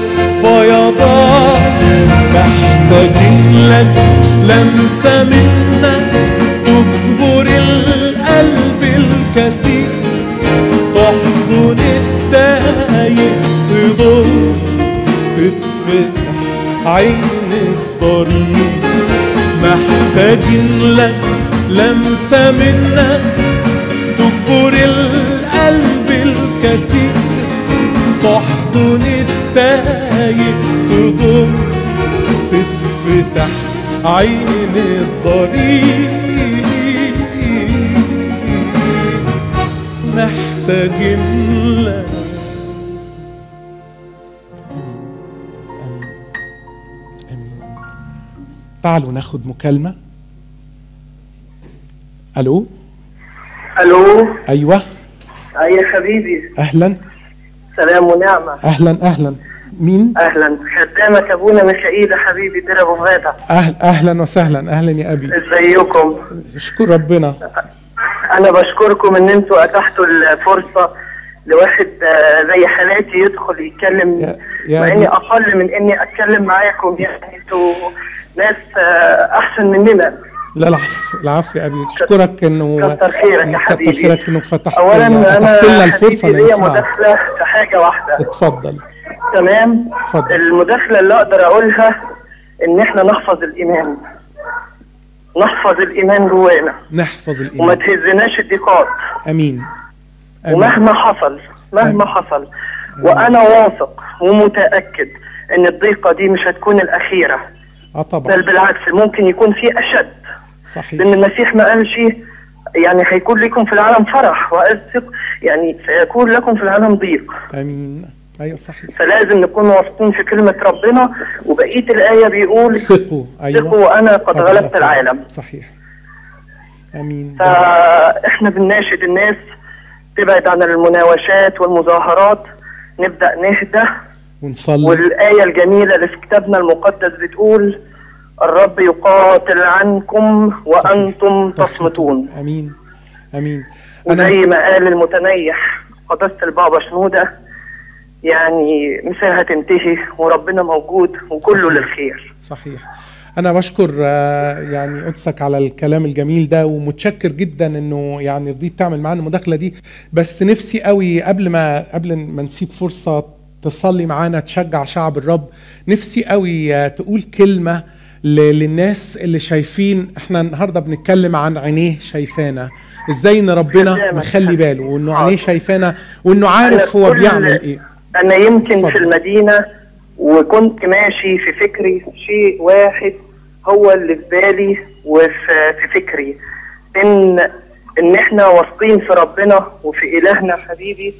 فيضان محتاجين لك لمسة منك تكبر القلب الكثير تحضن التايه تضم تتفتح عين الطريق محتاجين لك لمسة منك تكبر القلب الكثير تحضن التايه تضم تتفتح عين الطريق محتاجين لك امين امين تعالوا ناخد مكالمه الو الو ايوه اي يا حبيبي اهلا سلام ونعمه اهلا اهلا مين اهلا خدامك ابونا ميخائيل يا حبيبي دير ابو غاده أهل اهلا وسهلا اهلا يا ابي ازيكم اشكر ربنا انا بشكركم ان انتوا اتحتوا الفرصه لواحد آه، زي حالاتي يدخل يتكلم يا- يا مع أبي. اني اقل من اني اتكلم معاكم يعني انتوا ناس آه، احسن مننا لا العفو العفو يا ابي اشكرك انه كتر خيرك يا كتر حبيبي. خيرك انك فتحت اولا انا فتحت لنا الفرصه حبيبي ليا نسمعك مداخله في حاجه واحده اتفضل تمام اتفضل. المداخله اللي اقدر اقولها ان احنا نحفظ الايمان نحفظ الايمان جوانا نحفظ وما الايمان تهزناش الضيقات امين امين ومهما حصل مهما أمين. حصل وانا واثق ومتاكد ان الضيقه دي مش هتكون الاخيره اه طبعا بل بالعكس ممكن يكون في اشد صحيح لان المسيح ما قالش يعني هيكون لكم في العالم فرح واثق يعني سيكون لكم في العالم ضيق امين ايوه صحيح فلازم نكون واثقين في كلمه ربنا وبقيه الايه بيقول ثقوا ايوه ثقوا وانا قد غلبت العالم صحيح امين فاحنا بنناشد الناس تبعد عن المناوشات والمظاهرات نبدا نهدى ونصلي والايه الجميله اللي في كتابنا المقدس بتقول الرب يقاتل عنكم وانتم صحيح. تصمتون امين امين وزي انا ما قال المتنيح قداسه البابا شنوده يعني مش هتنتهي وربنا موجود وكله صحيح. للخير صحيح انا بشكر آه، يعني قدسك على الكلام الجميل ده ومتشكر جدا انه يعني رضيت تعمل معانا المداخله دي بس نفسي قوي قبل ما قبل ما نسيب فرصه تصلي معانا تشجع شعب الرب نفسي قوي آه، تقول كلمه ل- للناس اللي شايفين احنا النهارده بنتكلم عن عينيه شايفانا ازاي ان ربنا قدامك. مخلي باله وانه حاضر. عينيه شايفانا وانه عارف أنا هو كل- بيعمل ايه انا يمكن اتفضل. في المدينه وكنت ماشي في فكري شيء واحد هو اللي في بالي وفي في فكري ان ان احنا واثقين في ربنا وفي الهنا حبيبي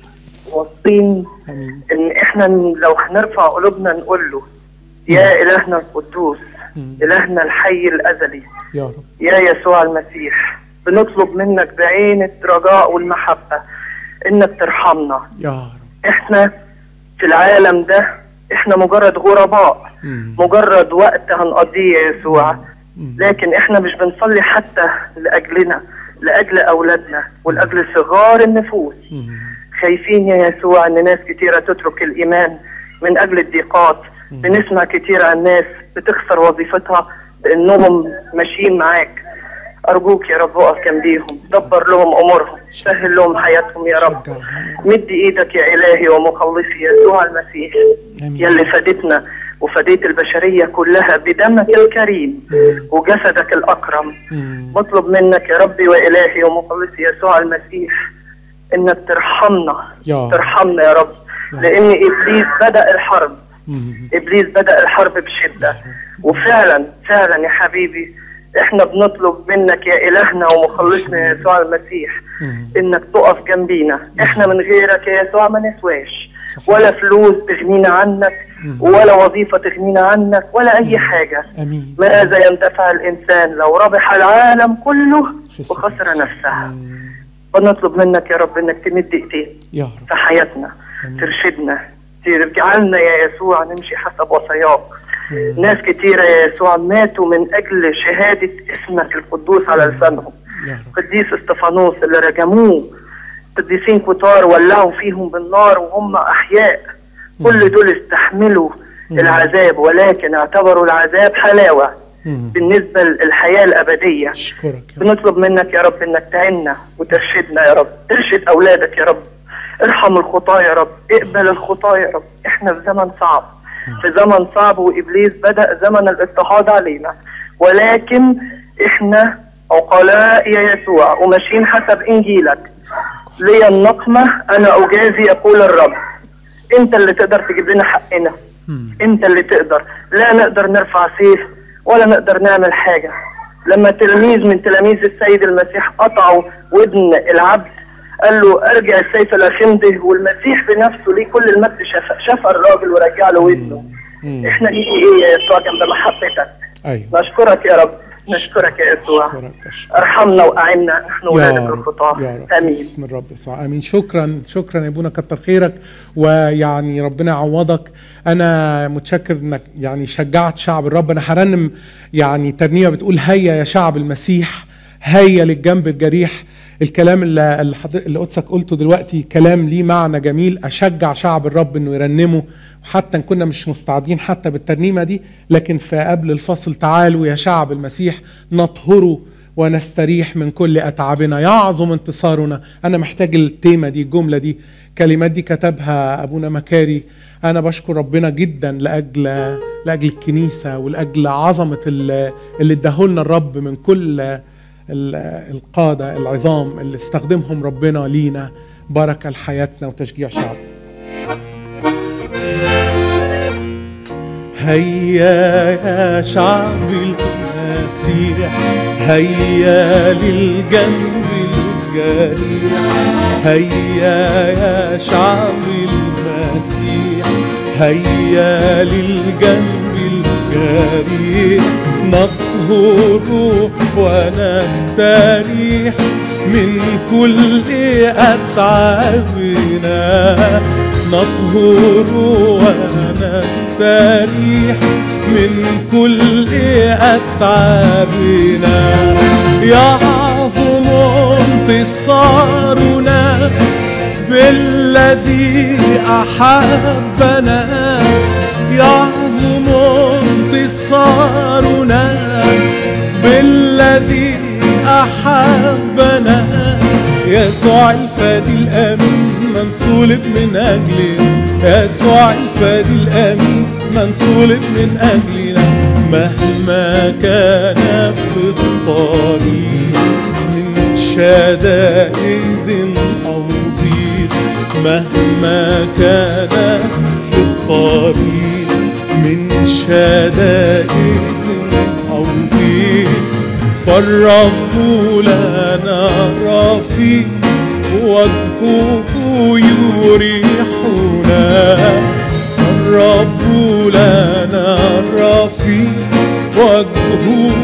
واثقين امين ان احنا لو هنرفع قلوبنا نقول له يا الهنا القدوس مم. الهنا الحي الازلي يا رب يا يسوع المسيح بنطلب منك بعين الرجاء والمحبه انك ترحمنا يا رب احنا في العالم ده احنا مجرد غرباء مم. مجرد وقت هنقضيه يا يسوع مم. لكن احنا مش بنصلي حتى لاجلنا لاجل اولادنا ولاجل صغار النفوس مم. خايفين يا يسوع ان ناس كتيره تترك الايمان من اجل الضيقات بنسمع كتير عن ناس بتخسر وظيفتها لانهم ماشيين معاك ارجوك يا رب اقف جنبيهم دبر لهم امورهم سهل لهم حياتهم يا رب شجعهم. مد ايدك يا الهي ومخلصي يسوع المسيح آمين. يلي فدتنا وفديت البشريه كلها بدمك الكريم مم. وجسدك الاكرم مم. بطلب منك يا ربي والهي ومخلصي يسوع المسيح انك ترحمنا يا رب. ترحمنا يا رب يا رب. لان ابليس بدا الحرب مم. ابليس بدا الحرب بشده وفعلا فعلا يا حبيبي احنا بنطلب منك يا الهنا ومخلصنا يا يسوع المسيح مم. انك تقف جنبينا احنا من غيرك يا يسوع ما نسواش صحيح. ولا فلوس تغنينا عنك مم. ولا وظيفه تغنينا عنك ولا اي حاجه امين ماذا ينتفع الانسان لو ربح العالم كله خسر وخسر نفسه. نفسه مم. بنطلب منك يا رب انك تمد ايديك يا رب في حياتنا آمين. ترشدنا تجعلنا يا يسوع نمشي حسب وصاياك مم. ناس كتيرة يا يسوع ماتوا من أجل شهادة اسمك القدوس على لسانهم يا رب قديس استفانوس اللي رجموه قديسين كتار ولعوا فيهم بالنار وهم أحياء كل دول استحملوا مم. العذاب ولكن اعتبروا العذاب حلاوة مم. بالنسبة للحياة الأبدية اشكرك يا رب. بنطلب منك يا رب انك تعيننا وترشدنا يا رب ترشد اولادك يا رب ارحم الخطاة يا رب اقبل الخطاة يا رب احنا في زمن صعب في زمن صعب وابليس بدا زمن الاضطهاد علينا ولكن احنا عقلاء يا يسوع وماشيين حسب انجيلك اسمك لي النقمه انا اجازي يقول الرب انت اللي تقدر تجيب لنا حقنا مم. انت اللي تقدر لا نقدر نرفع سيف ولا نقدر نعمل حاجة لما تلميذ من تلاميذ السيد المسيح قطعوا ودن العبد قال له ارجع السيف الى خمده والمسيح بنفسه ليه كل المجد شاف شاف الراجل ورجع له ودنه مم. احنا نيجي ايه يا يسوع جنب محبتك ايوه نشكرك يا رب نشكرك يا يسوع اشكرك اشكرك ارحمنا واعنا نحن يا ولادك رب الخطاه يا رب امين باسم الرب يسوع امين شكرا شكرا يا ابونا كتر خيرك ويعني ربنا يعوضك انا متشكر انك يعني شجعت شعب الرب انا هرنم يعني ترنيمه بتقول هيا يا شعب المسيح هيا للجنب الجريح الكلام اللي اللي حضر- اللي قدسك قلته دلوقتي كلام ليه معنى جميل اشجع شعب الرب انه يرنمه وحتى ان كنا مش مستعدين حتى بالترنيمه دي لكن في قبل الفصل تعالوا يا شعب المسيح نطهره ونستريح من كل اتعابنا يعظم انتصارنا انا محتاج التيمه دي الجمله دي كلمات دي كتبها ابونا مكاري انا بشكر ربنا جدا لاجل لاجل الكنيسه ولاجل عظمه اللي اللي اداهولنا الرب من كل ال- القاده العظام اللي استخدمهم ربنا لينا بركه لحياتنا وتشجيع شعب هيا يا شعب المسيح هيا للجنب الجريح هيا يا شعب المسيح هيا للجنب الجريح نطهر ونستريح من كل أتعابنا نطهر ونستريح من كل أتعابنا يعظم انتصارنا بالذي أحبنا يعظم انتصارنا الفادي الامين من صلب من اجلنا يسوع الفادي الامين من صلب من اجلنا مهما كان في الطريق من شدائد او ضيق مهما كان في الطريق من شدائد او ضيق فالرب لنا رفيق وجهه يريحنا الرب لنا رفيق وجهه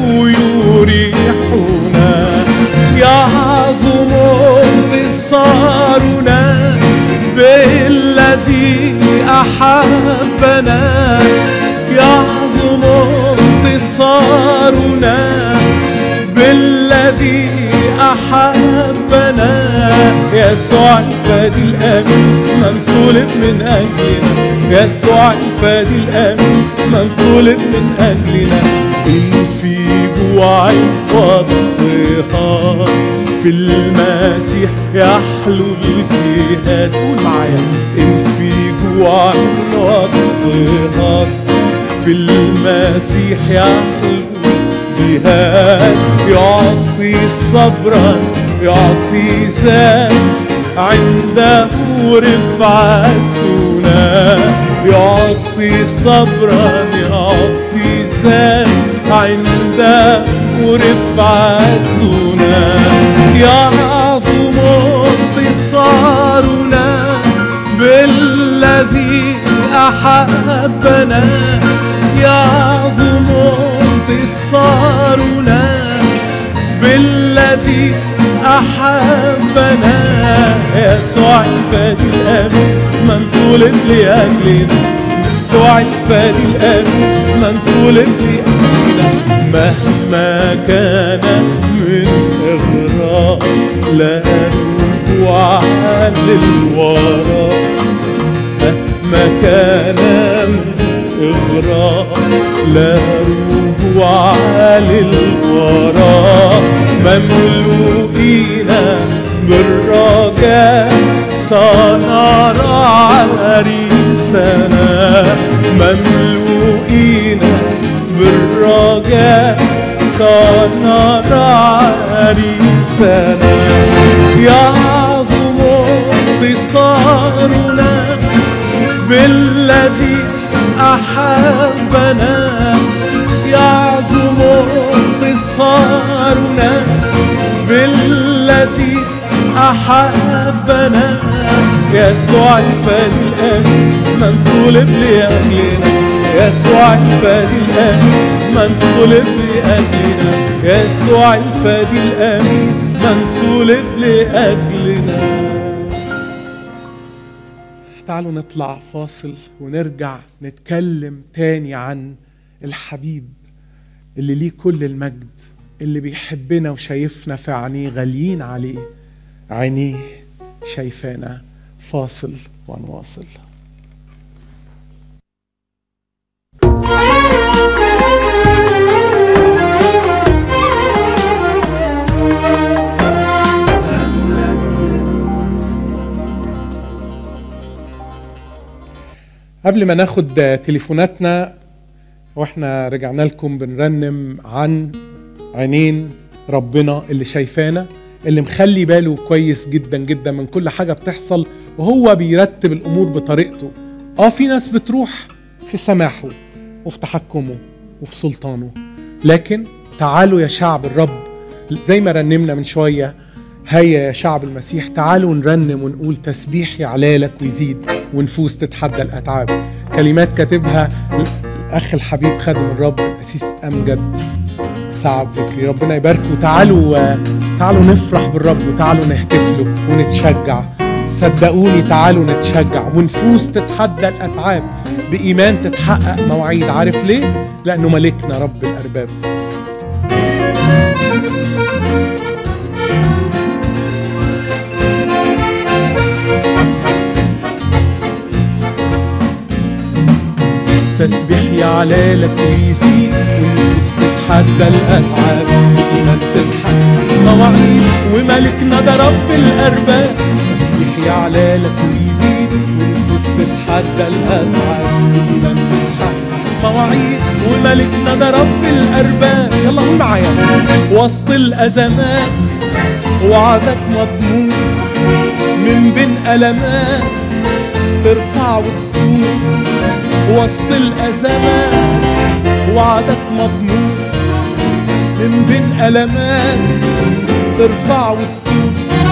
يريحنا يعظم انتصارنا بالذي أحبنا يعظم انتصارنا بالذي أحبنا يسوع الفادي الأمين من صلب من أجلنا يسوع الفادي الأمين من صلب من أجلنا إن في جوع واضطهاد في المسيح يحلو الجهاد قول معايا إن في جوع واضطهاد في المسيح يحلو جهاد يعطي صبرا يعطي زاد عنده رفعتنا يعطي صبرا يعطي زاد عنده رفعتنا يعظم انتصارنا بالذي أحبنا يعظم انتصارنا بالذي أحبنا يسوع الفادي الأمين من صلب لأجلنا يسوع الفادي الأمين من صلب لأجلنا مهما كان من إغراء لا رجوع للوراء مهما كان من إغراء لا رجوع للوراء مملوئين بالرجاء سنرى عريسنا مملوئين بالرجاء سنرى عريسنا يعظم انتصارنا بالذي أحبنا يعظم انتصارنا بالذي أحبنا يسوع الفادي الأمين من صلب لأجلنا يسوع الفادي الأمين من صلب لأجلنا يسوع الفادي الأمين من صلب لأجلنا تعالوا نطلع فاصل ونرجع نتكلم تاني عن الحبيب اللي ليه كل المجد اللي بيحبنا وشايفنا في عينيه غاليين عليه عينيه شايفانا فاصل ونواصل قبل ما ناخد تليفوناتنا واحنا رجعنا لكم بنرنم عن عينين ربنا اللي شايفانا اللي مخلي باله كويس جدا جدا من كل حاجه بتحصل وهو بيرتب الامور بطريقته اه في ناس بتروح في سماحه وفي تحكمه وفي سلطانه لكن تعالوا يا شعب الرب زي ما رنمنا من شويه هيا يا شعب المسيح تعالوا نرنم ونقول تسبيح يعلالك ويزيد ونفوس تتحدى الاتعاب كلمات كاتبها الاخ الحبيب خادم الرب اسيس امجد سعد ذكري ربنا يباركه تعالوا تعالوا نفرح بالرب وتعالوا نهتف له ونتشجع صدقوني تعالوا نتشجع ونفوس تتحدى الاتعاب بايمان تتحقق مواعيد عارف ليه لانه ملكنا رب الارباب تسبيح يعلالك ويزيد ونفوس تتحدى الأتعاب إيمان تتحدى مواعيد وملكنا ده رب الأرباب تسبيح يعلى لك ويزيد ونفوس تتحدى الأتعاب إيمان بتحقق مواعيد وملكنا ده رب الأرباب يلا قول معايا وسط الأزمات وعدك مضمون من بين ألمات ترفع وتسوق وسط الأزمات وعدك مضمون من بين ألمات ترفع وتسوق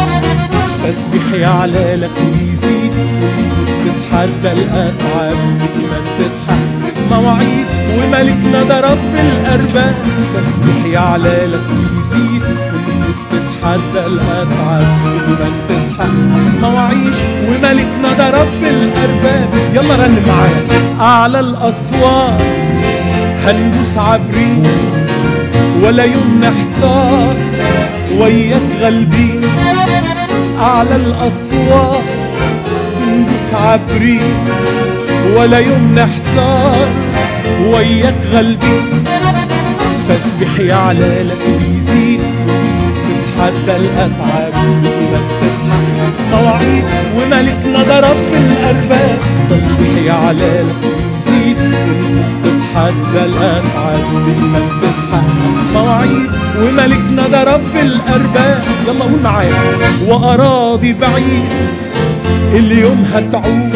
تسبيح يعلى لك ويزيد ونفوس تتحدى الأتعاب إيمان تتحقق مواعيد وملكنا ده رب الأرباب تسبيح يعلى لك ويزيد ونفوس تتحدى الأتعاب إيمان تتحقق مواعيد وملكنا ده رب الأرباب يلا رنم معايا أعلى الأسوار هندوس عبرين ولا يوم نحتار وياك غالبين أعلى الأسوار ندوس عبرين ولا يوم نحتار وياك غالبين تسبيح يعلى لك ويزيد ونفوس تتحدى الأتعاب بإيمان تتحقق مواعيد وملكنا ده رب الأرباب تسبيح يعلى لك ويزيد ونفوس تتحدى الأتعاب بإيمان تتحقق مواعيد وملكنا ده رب الأرباب يلا قول معايا وأراضي بعيد اليوم هتعود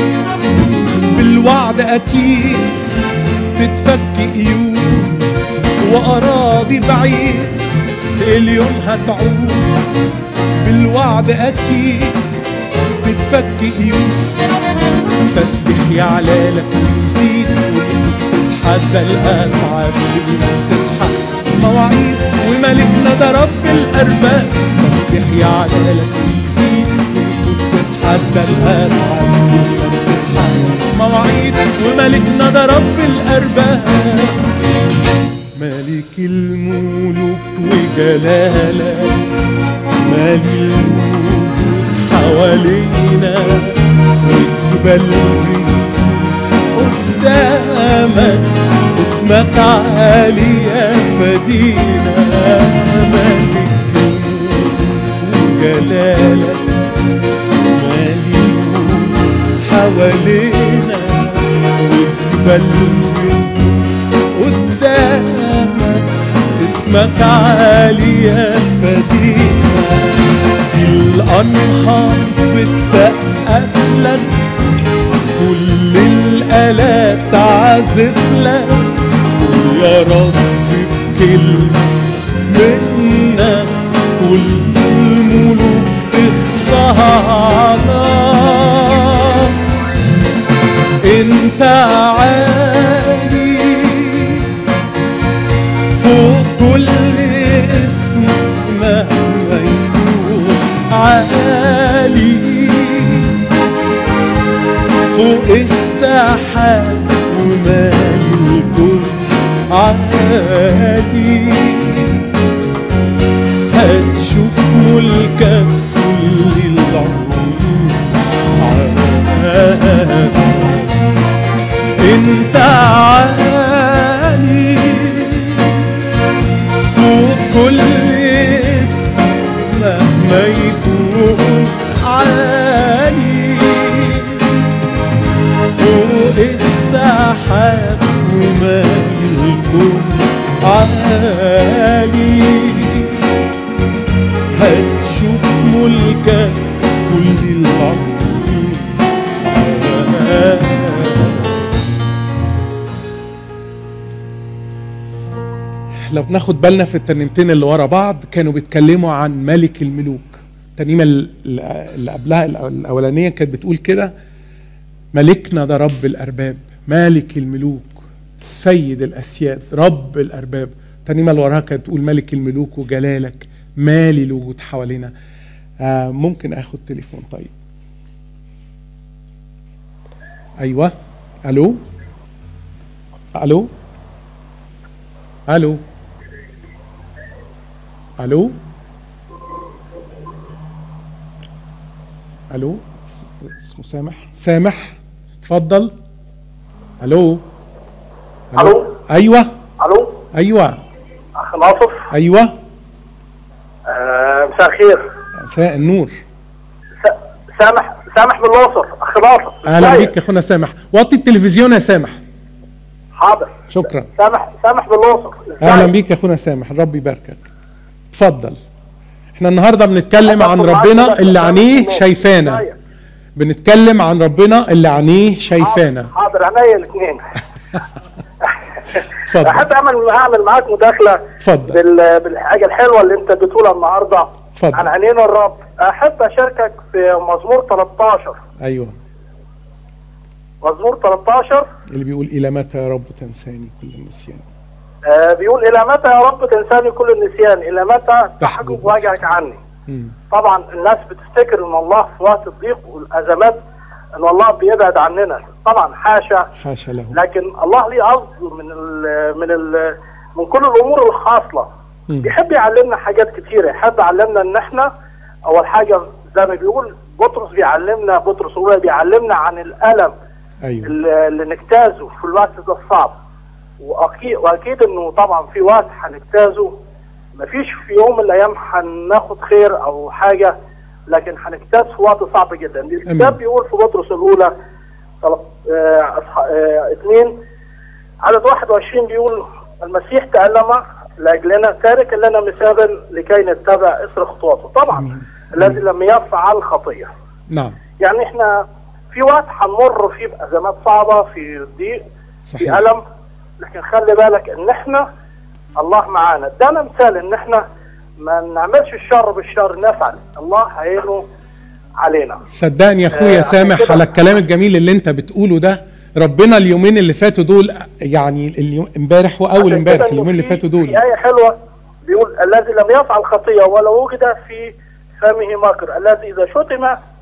بالوعد أكيد تتفك قيود وأراضي بعيد اليوم هتعود بالوعد أكيد تتفك قيود تسبيح يعلى لك ويزيد ونفوس تتحدى الأتعاب بإيمان تتحقق مواعيد وملكنا ده رب الأرباب تسبيح يعلى لك ويزيد ونفوس تتحدى الأتعاب بإيمان تتحقق مواعيد وملكنا ده رب الأرباب ملك الملوك وجلالك مالي الوجود حوالينا وجبال قدامك اسمك عالي يا فدينا ملك الملوك وجلالك مالي الوجود حوالينا وجبال قدامك اسمك عالي يا فدينا الأنهار بتسقف لك كل الآلات تعزف لك يا رب بكلمة منك كل الملوك تخضع لك انت عالي فوق كل اسم مهما يكون عالي فوق السحاب ومالي الكون عالي هتشوف ملكك كل العمر عالي انت عالي فوق كل اسم مهما يكون عالي فوق السحاب وما الكون عالي هتشوف ملكك كل العمر عالي لو بناخد بالنا في الترنيمتين اللي ورا بعض كانوا بيتكلموا عن ملك الملوك الترنيمه ال- اللي قبلها الأول- الاولانيه كانت بتقول كده ملكنا ده رب الارباب مالك الملوك سيد الاسياد رب الارباب الترنيمه اللي وراها كانت بتقول ملك الملوك وجلالك مالي الوجود حوالينا آه ممكن اخد تليفون طيب ايوه الو الو الو الو الو اس- اسمه سامح سامح اتفضل الو الو ايوه الو ايوه اخ ناصف ايوه آه مساء الخير مساء النور س- سامح سامح من الاقصر اخ ناصر اهلا إزيك؟ بيك يا اخونا سامح وطي التلفزيون يا سامح حاضر شكرا سامح سامح من الاقصر إزيك؟ اهلا بيك يا اخونا سامح الرب يباركك اتفضل احنا النهارده بنتكلم عن أتفضل معاك ربنا كده، اللي سامح عينيه من شايفانا الأقصر. بنتكلم عن ربنا اللي عينيه شايفانا حاضر عينيا الاثنين اتفضل احب اعمل اعمل معاك مداخله اتفضل. بال... بالحاجه الحلوه اللي انت بتقولها النهارده اتفضل. عن عينين الرب احب اشاركك في مزمور 13 ايوه مزمور 13 اللي بيقول الى متى يا رب تنساني كل النسيان آه بيقول الى متى يا رب تنساني كل النسيان الى متى تحجب وجهك عني مم. طبعا الناس بتفتكر ان الله في وقت الضيق والازمات ان الله بيبعد عننا طبعا حاشا حاشا له لكن الله ليه قصد من ال من ال من كل الامور الخاصه مم. بيحب يعلمنا حاجات كتيره يحب يعلمنا ان احنا اول حاجه زي ما بيقول بطرس بيعلمنا بطرس الاولى بيعلمنا عن الالم ايوه اللي اللي نجتازه في الوقت ده الصعب واكيد واكيد انه طبعا في وقت هنجتازه مفيش في يوم من الايام هناخد خير او حاجه لكن هنجتاز في وقت صعب جدا الكتاب بيقول في بطرس الاولى تلت- آه، أصح- آه، اثنين عدد 21 بيقول المسيح تألم لأجلنا تارك لنا مثالا لكي نتبع إثر خطواته طبعا أمين. الذي لم يفعل خطية نعم يعني احنا في وقت هنمر فيه بأزمات صعبة في ضيق صحيح. في ألم لكن خلي بالك ان احنا الله معانا ادانا مثال ان احنا ما نعملش الشر بالشر نفعل الله هينه علينا صدقني يا اخويا آه، عشان سامح كده- على الكلام الجميل اللي انت بتقوله ده ربنا اليومين اللي فاتوا دول يعني اليوم امبارح واول عشان امبارح كده إنه اليومين اللي في- فاتوا دول في آية حلوة بيقول الذي لم يفعل خطية ولا وجد في فمه مكر الذي إذا شتم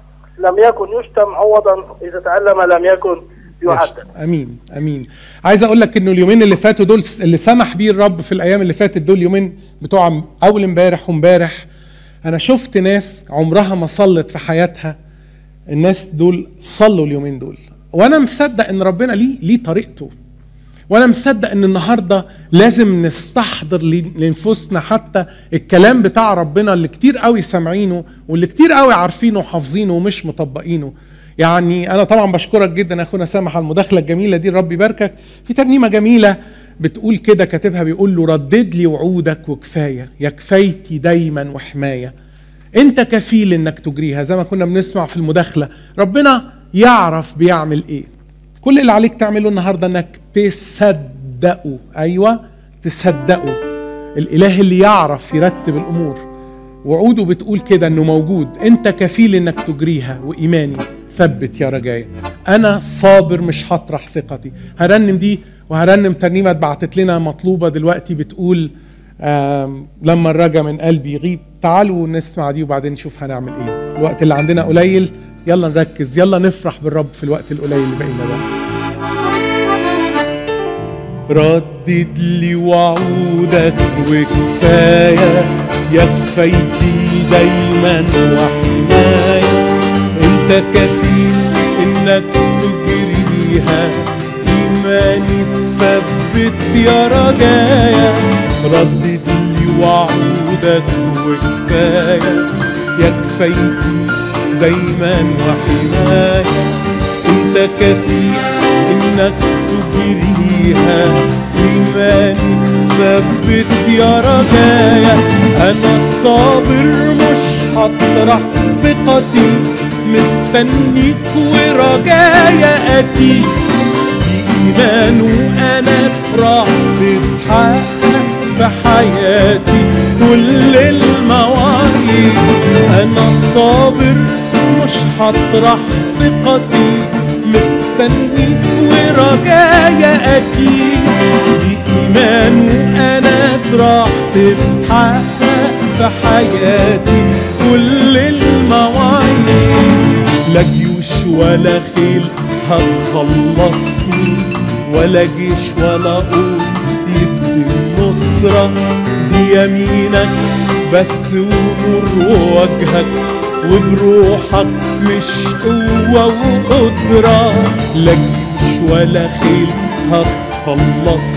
لم يكن يشتم عوضا إذا تعلم لم يكن يعدل امين امين عايز اقول لك انه اليومين اللي فاتوا دول اللي سمح بيه الرب في الايام اللي فاتت دول يومين بتوع اول امبارح وامبارح انا شفت ناس عمرها ما صلت في حياتها الناس دول صلوا اليومين دول وانا مصدق ان ربنا ليه ليه طريقته وانا مصدق ان النهارده لازم نستحضر ل- لنفوسنا حتى الكلام بتاع ربنا اللي كتير قوي سامعينه واللي كتير قوي عارفينه وحافظينه ومش مطبقينه يعني انا طبعا بشكرك جدا يا اخونا سامح على المداخله الجميله دي الرب يباركك في ترنيمه جميله بتقول كده كاتبها بيقول له ردد لي وعودك وكفايه يا كفايتي دايما وحمايه انت كفيل انك تجريها زي ما كنا بنسمع في المداخله ربنا يعرف بيعمل ايه كل اللي عليك تعمله النهارده انك تصدقه ايوه تصدقه الاله اللي يعرف يرتب الامور وعوده بتقول كده انه موجود انت كفيل انك تجريها وايماني ثبت يا رجايا انا صابر مش هطرح ثقتي هرنم دي وهرنم ترنيمه اتبعتت لنا مطلوبه دلوقتي بتقول آم، لما الرجا من قلبي يغيب تعالوا نسمع دي وبعدين نشوف هنعمل ايه الوقت اللي عندنا قليل يلا نركز يلا نفرح بالرب في الوقت القليل اللي باقي لنا ده ردد لي وعودك وكفاية يا كفايتي دايما وحماية انت كفيل انك تجريها ايماني تثبت يا رجايا ردد لي وعودك وكفاية يا كفايتي دايما وحماية انت كفيل انك تجريها ايماني ثبت يا رجايا انا الصابر مش هطرح ثقتي مستنيك ورجايا اكيد بإيمان وأنا راح تتحقق في حياتي كل المواعيد أنا صابر مش هطرح ثقتي مستنيك ورجايا أكيد بإيمان وأنا راح تتحقق في حياتي كل المواعيد لا جيوش ولا خيل هتخلصني ولا جيش ولا قوس يدي النصرة دي يمينك بس ونور وجهك وبروحك مش قوة وقدرة لا جيش ولا خيل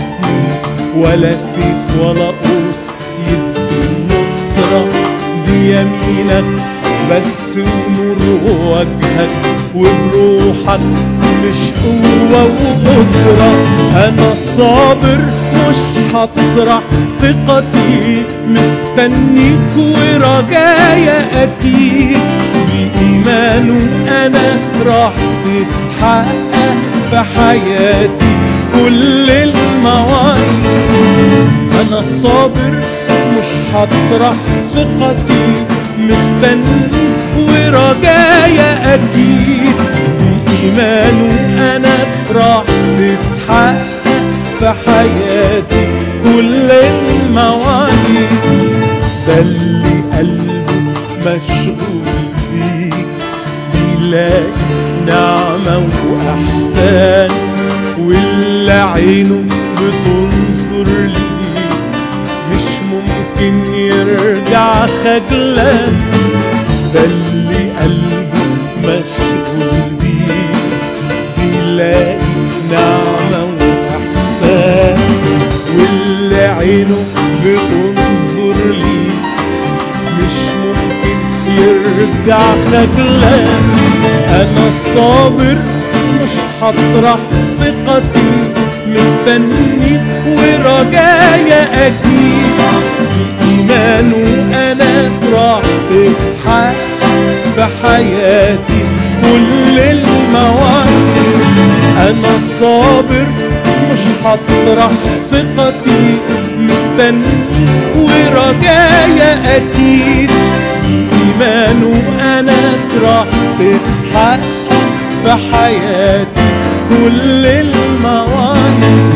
هتخلصني ولا سيف ولا قوس يدي النصرة دي يمينك بس ونور وجهك وبروحك مش قوة وقدرة أنا صابر مش هطرح ثقتي مستنيك ورجايا أكيد بإيمانه أنا راح تتحقق في حياتي كل المواعيد أنا صابر مش هطرح ثقتي مستني ورجايا أكيد بإيمانه أنا راح تتحقق في حياتي كل المواعيد ده اللي قلبه مشغول بيك بيلاقي نعمة وأحسان واللي عينه بتنظر ليك مش ممكن يرجع خجلان ده اللي قلبه مشغول بيك بيلاقي نعمة وأحسان واللي عينه بتنظر ليك مش ممكن يرجع خجلان انا صابر مش هطرح ثقتي مستنيك ورجايا اكيد بايمانه انا راح تتحقق في حياتي كل المواعيد انا صابر مش هطرح ثقتي مستني ورجايا اكيد ايمانه انا راح تتحقق في حياتي كل المواعيد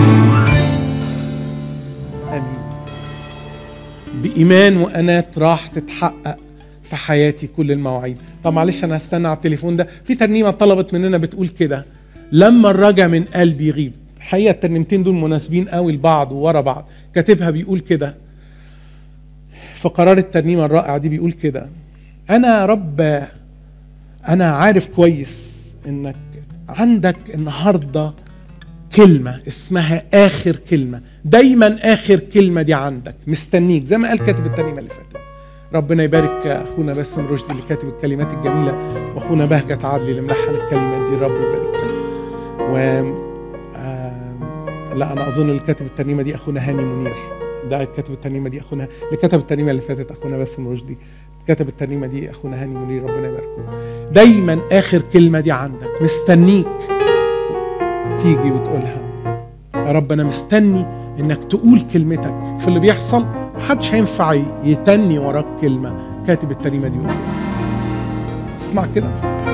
بإيمان وأنات راح تتحقق في حياتي كل المواعيد طب معلش أنا هستنى على التليفون ده في ترنيمة طلبت مننا بتقول كده لما الرجا من قلبي يغيب الحقيقة الترنيمتين دول مناسبين قوي لبعض وورا بعض كاتبها بيقول كده في قرار الترنيمة الرائع دي بيقول كده أنا يا رب أنا عارف كويس إنك عندك النهارده كلمة اسمها آخر كلمة دايما آخر كلمة دي عندك مستنيك زي ما قال كاتب الترنيمة اللي فاتت ربنا يبارك أخونا باسم رشدي اللي كاتب الكلمات الجميلة وأخونا بهجت عدلي اللي ملحن الكلمات دي رب يبارك له. و آه، لا أنا أظن اللي كاتب الترنيمة دي أخونا هاني منير ده كاتب الترنيمة دي أخونا اللي كتب الترنيمة اللي فاتت أخونا باسم رشدي كتب الترنيمة دي أخونا هاني منير ربنا يباركه دايما آخر كلمة دي عندك مستنيك تيجي وتقولها يا رب انا مستني انك تقول كلمتك في اللي بيحصل محدش هينفع يتني وراك كلمه كاتب الترنيمه دي وكده. اسمع كده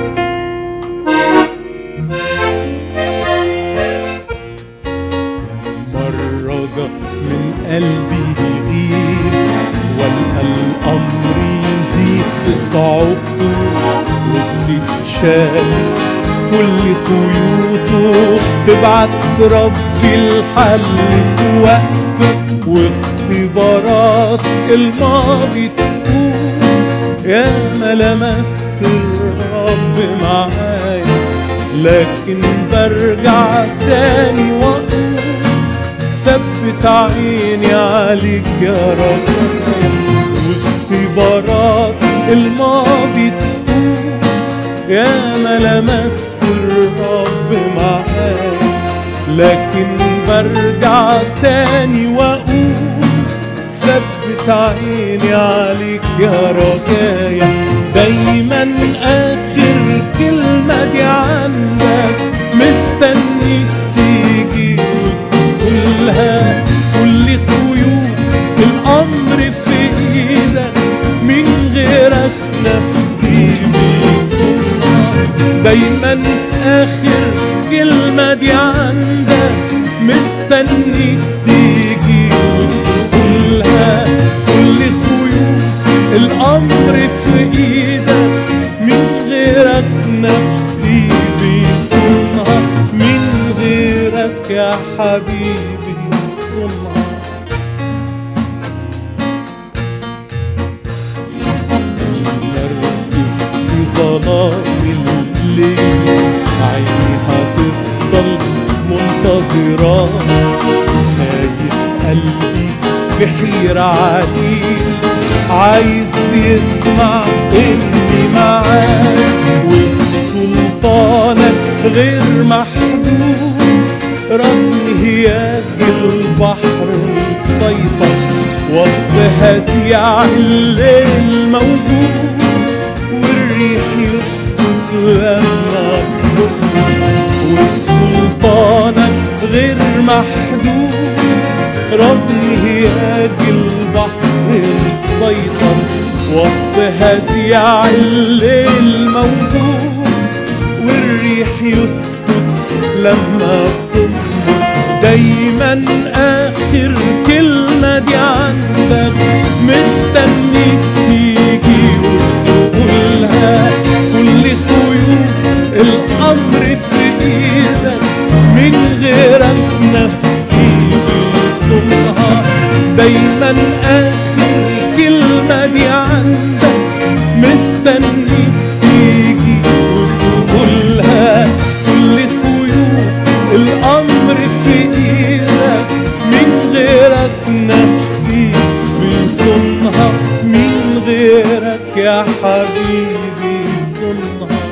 مرة جه من قلبي يغيب والقى الامر يزيد في صعوبته وبتتشال كل خيوطه تبعت ربي الحل في وقته واختبارات الماضي تقول يا ما لمست الرب معايا لكن برجع تاني واقول ثبت عيني عليك يا رب واختبارات الماضي تقول يا ما لمست الرب معايا لكن برجع تاني واقول ثبت عيني عليك يا رجايا دايما اخر كلمة دي عندك مستنيك تيجي وتقولها كل خيوط الامر في ايدك من غيرك نفسي بيصونها دايما اخر كلمة دي عندك مستنيك تيجي وتقولها كل خيوط الامر في ايدك من غيرك نفسي بيصونها من غيرك يا حبيبي صنها مركب في ظلام الليل عيني هتفضل منتظرة خايف قلبي في حيرة عليك عايز يسمع اني معاه وفي سلطانك غير محدود رغم هياج البحر مسيطر وسط هزيع الليل موجود والريح يسكت لما وفي سلطانك غير محدود رغم هياج البحر مسيطر وسط هزيع الليل موجود والريح يسكت لما بتنبض دايما اخر كلمة دي عندك مستنيك تيجي وتقولها كل خيوط الامر في ايدك من غيرك نفسي بصنها دايما اخر كلمة دي عندك مستنيك تيجي وتقولها كل خيوط الامر في ايدك من غيرك نفسي بصنها من غيرك يا حبيبي صنها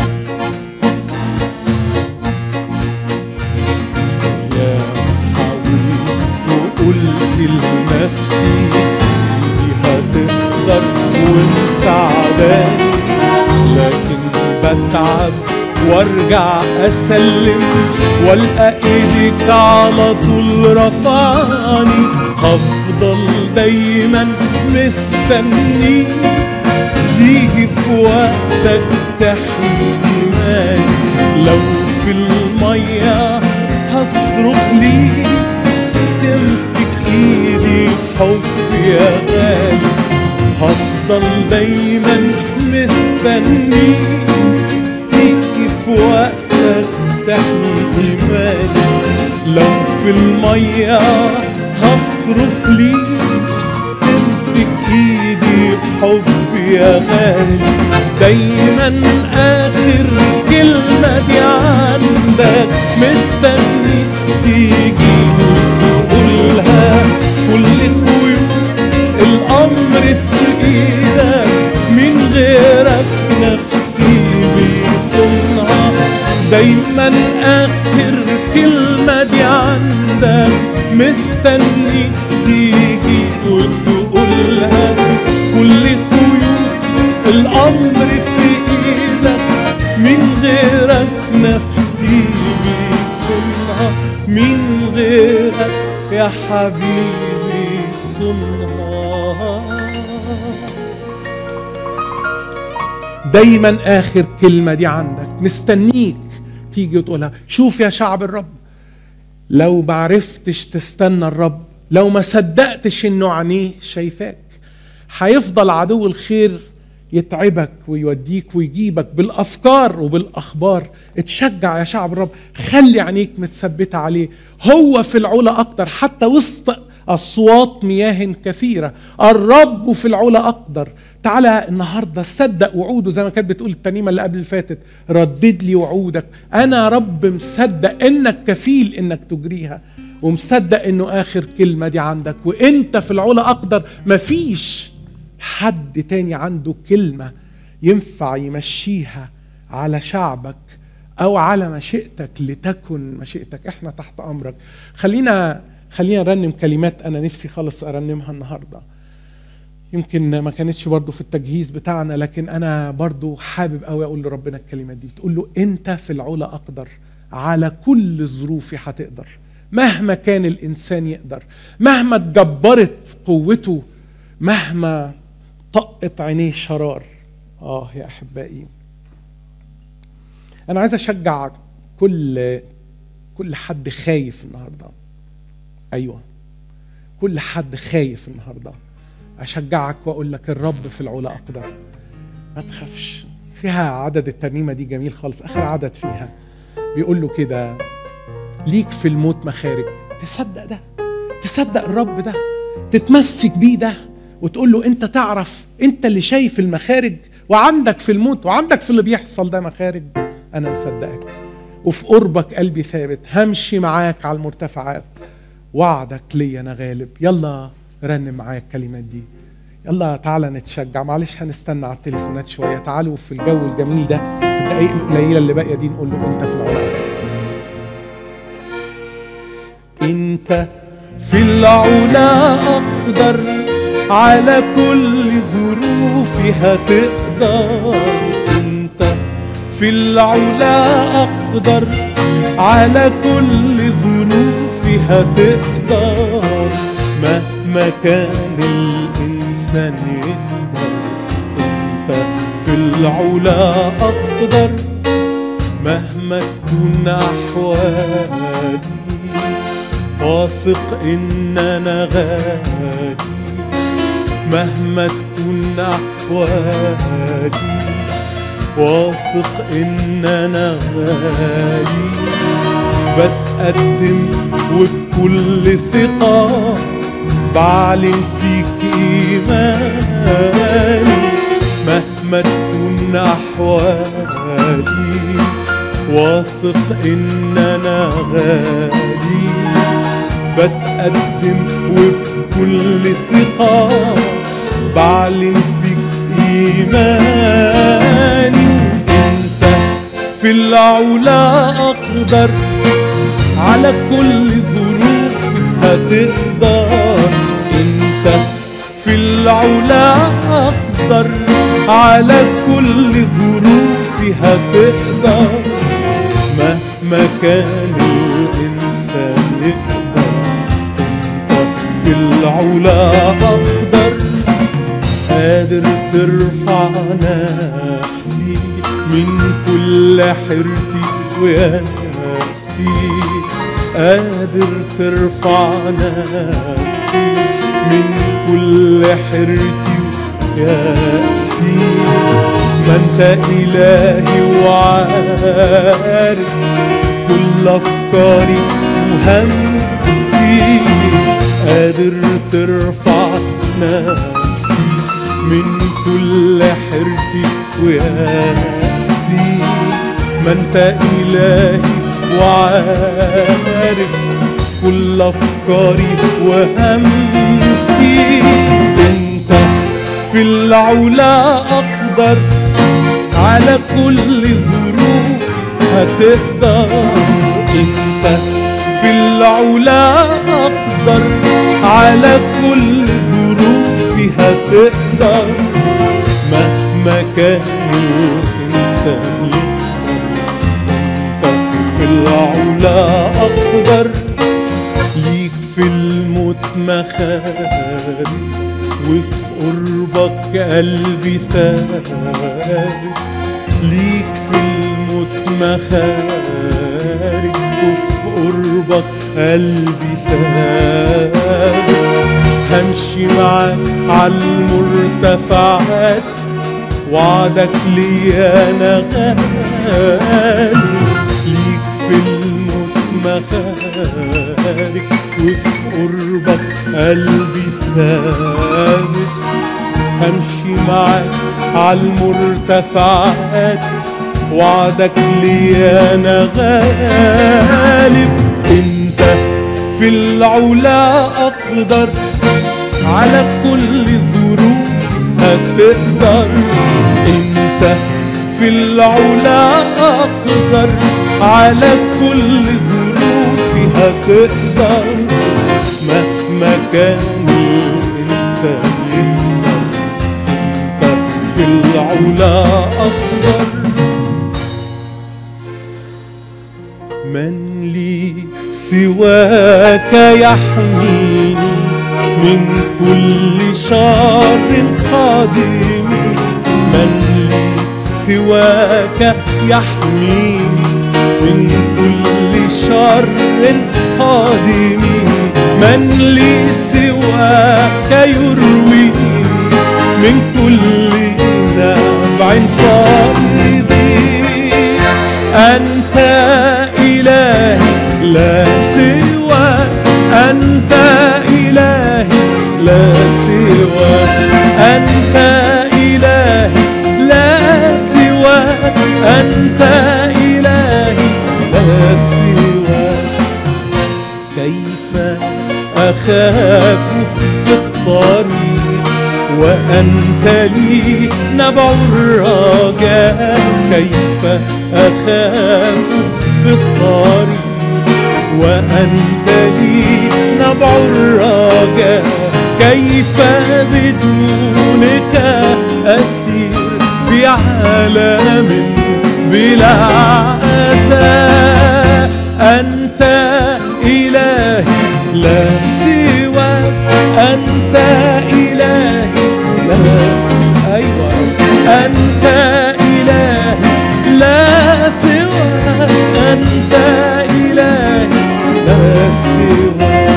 يا حبيبي وقلت لنفسي دي هتقدر ومساعداني لكن بتعب وارجع اسلم والقى ايدك على طول رفعني هفضل دايما مستنيك يجي في وقتك تحيي ايماني لو في الميه هصرخ ليك تمسك ايدي بحب يا غالي هفضل دايما مستنيك تيجي في وقتك تحمي ايماني لو في الميه هصرخ ليك تمسك ايدي بحب يا غالي دايما اخر كلمة دي عندك مستني تيجي وتقولها كل خيوط الامر في ايدك من غيرك نفسي بيصنها دايما اخر كلمة دي عندك مستني تيجي وتقولها كل خيوط الامر في ايدك من غيرك نفسي بيصنها من غيرك يا حبيبي صنها دايما اخر كلمه دي عندك مستنيك تيجي وتقولها شوف يا شعب الرب لو ما عرفتش تستنى الرب لو ما صدقتش انه عينيه شايفاك هيفضل عدو الخير يتعبك ويوديك ويجيبك بالافكار وبالاخبار اتشجع يا شعب الرب خلي عينيك متثبته عليه هو في العلا اقدر حتى وسط اصوات مياه كثيره الرب في العلا اقدر تعالى النهارده صدق وعوده زي ما كانت بتقول الترنيمه اللي قبل اللي فاتت ردد لي وعودك انا رب مصدق انك كفيل انك تجريها ومصدق انه اخر كلمه دي عندك وانت في العلا اقدر مفيش حد تاني عنده كلمه ينفع يمشيها على شعبك او على مشيئتك لتكن مشيئتك احنا تحت امرك خلينا خلينا نرنم كلمات انا نفسي خالص ارنمها النهارده يمكن ما كانتش برضو في التجهيز بتاعنا لكن انا برضو حابب قوي اقول لربنا الكلمات دي تقول له انت في العلا اقدر على كل ظروفي هتقدر مهما كان الانسان يقدر مهما اتجبرت قوته مهما طقت عينيه شرار اه يا احبائي انا عايز اشجع كل كل حد خايف النهارده ايوه كل حد خايف النهارده اشجعك واقول لك الرب في العلا اقدر ما تخافش فيها عدد الترنيمه دي جميل خالص اخر عدد فيها بيقول له كده ليك في الموت مخارج تصدق ده تصدق الرب ده تتمسك بيه ده وتقول له انت تعرف انت اللي شايف المخارج وعندك في الموت وعندك في اللي بيحصل ده مخارج انا مصدقك وفي قربك قلبي ثابت همشي معاك على المرتفعات وعدك لي انا غالب يلا رنم معايا الكلمات دي يلا تعالى نتشجع معلش هنستنى على التليفونات شويه تعالوا في الجو الجميل ده في الدقائق القليله اللي باقيه دي نقول له انت في العلا انت في العلا اقدر على كل ظروفي هتقدر انت في العلا اقدر على كل ظروفي هتقدر مهما كان الانسان يقدر انت في العلا اقدر مهما تكون احوالي واثق ان انا غالي مهما تكون احوالي واثق ان انا غالي بتقدم وبكل ثقة بعلن فيك ايماني مهما تكون احوالي واثق ان انا غالي بتقدم وبكل ثقة بعلن فيك إيماني أنت في العلا أقدر على كل ظروف هتقدر أنت في العلا أقدر على كل ظروفي هتقدر مهما كان الإنسان يقدر أنت في العلا أقدر قادر ترفع نفسي من كل حيرتي ويأسي قادر ترفع نفسي من كل حيرتي ويأسي ما انت إلهي وعارف كل أفكاري وهمسي قادر ترفع نفسي من كل حيرتي ويأسي ما انت إلهي وعارف كل أفكاري وهمسي انت في العلا أقدر على كل ظروف هتقدر انت في العلا أقدر على كل ظروفي هتقدر مهما كان الإنسان يقدر انت في العلا أقدر ليك في الموت مخارج وفي قربك قلبي ثابت ليك في الموت مخارج وفي قربك قلبي ثابت همشي معاك على المرتفعات وعدك ليا انا غالي ليك في الموت مخارج وفي قربك قلبي ثابت همشي معاك على المرتفعات وعدك ليا انا غالب انت في العلا اقدر على كل ظروف هتقدر انت في العلا اقدر على كل ظروفي هتقدر مهما كان الانسان يقدر انت في العلا اقدر من لي سواك يحميني من كل شر قادم من لي سواك يحميني من كل شر قادم من لي سواك يرويني من كل نبع فاض أنت إلهي لا سوى أنت إلهي لا سوى أنت إلهي لا سوى أنت إلهي لا سوى كيف أخاف في الطريق وأنت لي نبع الرجاء كيف أخاف في الطريق وأنت لي نبع الرجاء كيف بدونك أسير في عالم بلا أسى أنت إلهي لا سواك أنت إلهي لا س- أيوة أنت إلهي لا سواك أنت إلهي لا سواك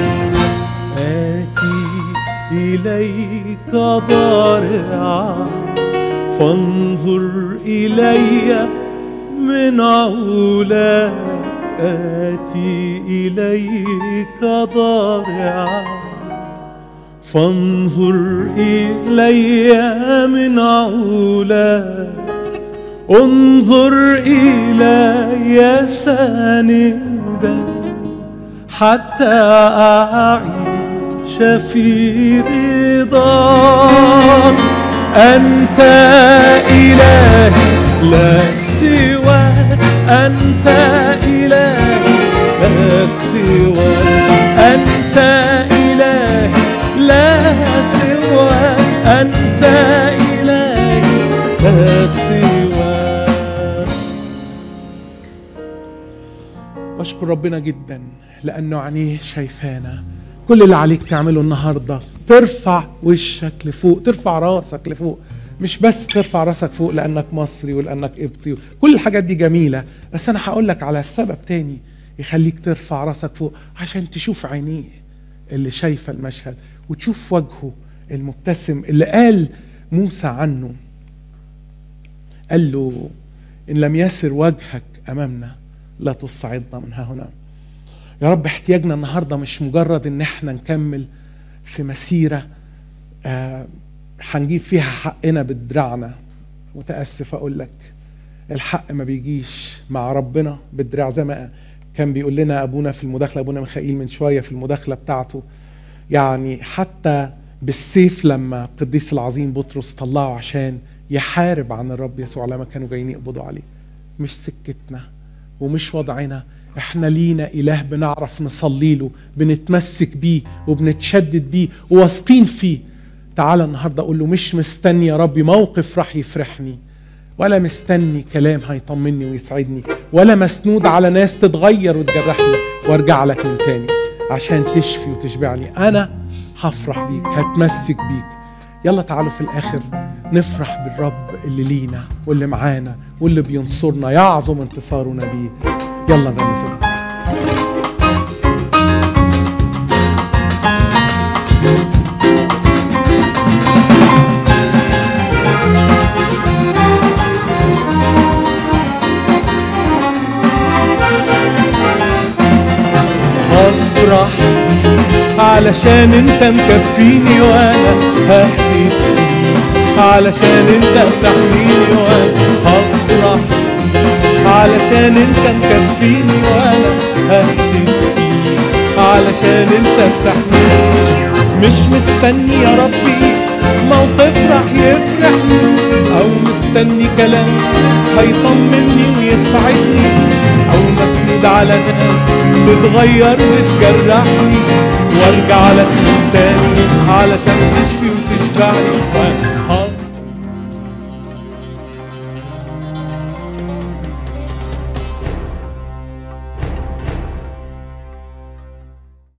آتي إليك ضارعا فانظر إلي من عولاك آتي إليك ضارعا فانظر إلي من عولاك انظر إلي ساندا حتى أعيش في رضاك أنت إلهي لا سواك أنت إلهي لا سواك أنت إلهي لا سواك أنت إلهي لا سواك بشكر ربنا جدا لانه عينيه شايفانا كل اللي عليك تعمله النهارده ترفع وشك لفوق ترفع راسك لفوق مش بس ترفع راسك فوق لانك مصري ولانك قبطي كل الحاجات دي جميله بس انا هقول لك على سبب تاني يخليك ترفع راسك فوق عشان تشوف عينيه اللي شايفه المشهد وتشوف وجهه المبتسم اللي قال موسى عنه قال له إن لم يسر وجهك أمامنا لا تصعدنا من ها هنا يا رب احتياجنا النهاردة مش مجرد إن احنا نكمل في مسيرة آه، هنجيب فيها حقنا بدراعنا متأسف أقول لك الحق ما بيجيش مع ربنا بالدراع زي ما كان بيقول لنا أبونا في المداخلة أبونا ميخائيل من شوية في المداخلة بتاعته يعني حتى بالسيف لما القديس العظيم بطرس طلعه عشان يحارب عن الرب يسوع لما كانوا جايين يقبضوا عليه مش سكتنا ومش وضعنا احنا لينا اله بنعرف نصلي له بنتمسك بيه وبنتشدد بيه وواثقين فيه تعالى النهارده اقول له مش مستني يا ربي موقف راح يفرحني ولا مستني كلام هيطمني ويسعدني ولا مسنود على ناس تتغير وتجرحني وارجع لك من تاني عشان تشفي وتشبعني انا هفرح بيك هتمسك بيك يلا تعالوا في الاخر نفرح بالرب اللي لينا واللي معانا واللي بينصرنا يعظم انتصارنا بيه يلا نغني سوا هفرح علشان انت مكفيني وانا ههتف فيك علشان انت بتحميني وانا هفرح علشان انت مكفيني وانا ههتف فيك علشان انت بتحميني مش مستني يا ربي موقف راح يفرحني او مستني كلام هيطمني ويسعدني او مسند على ناس تتغير وتجرحني وارجع لك من تاني علشان تشفي وتشبعني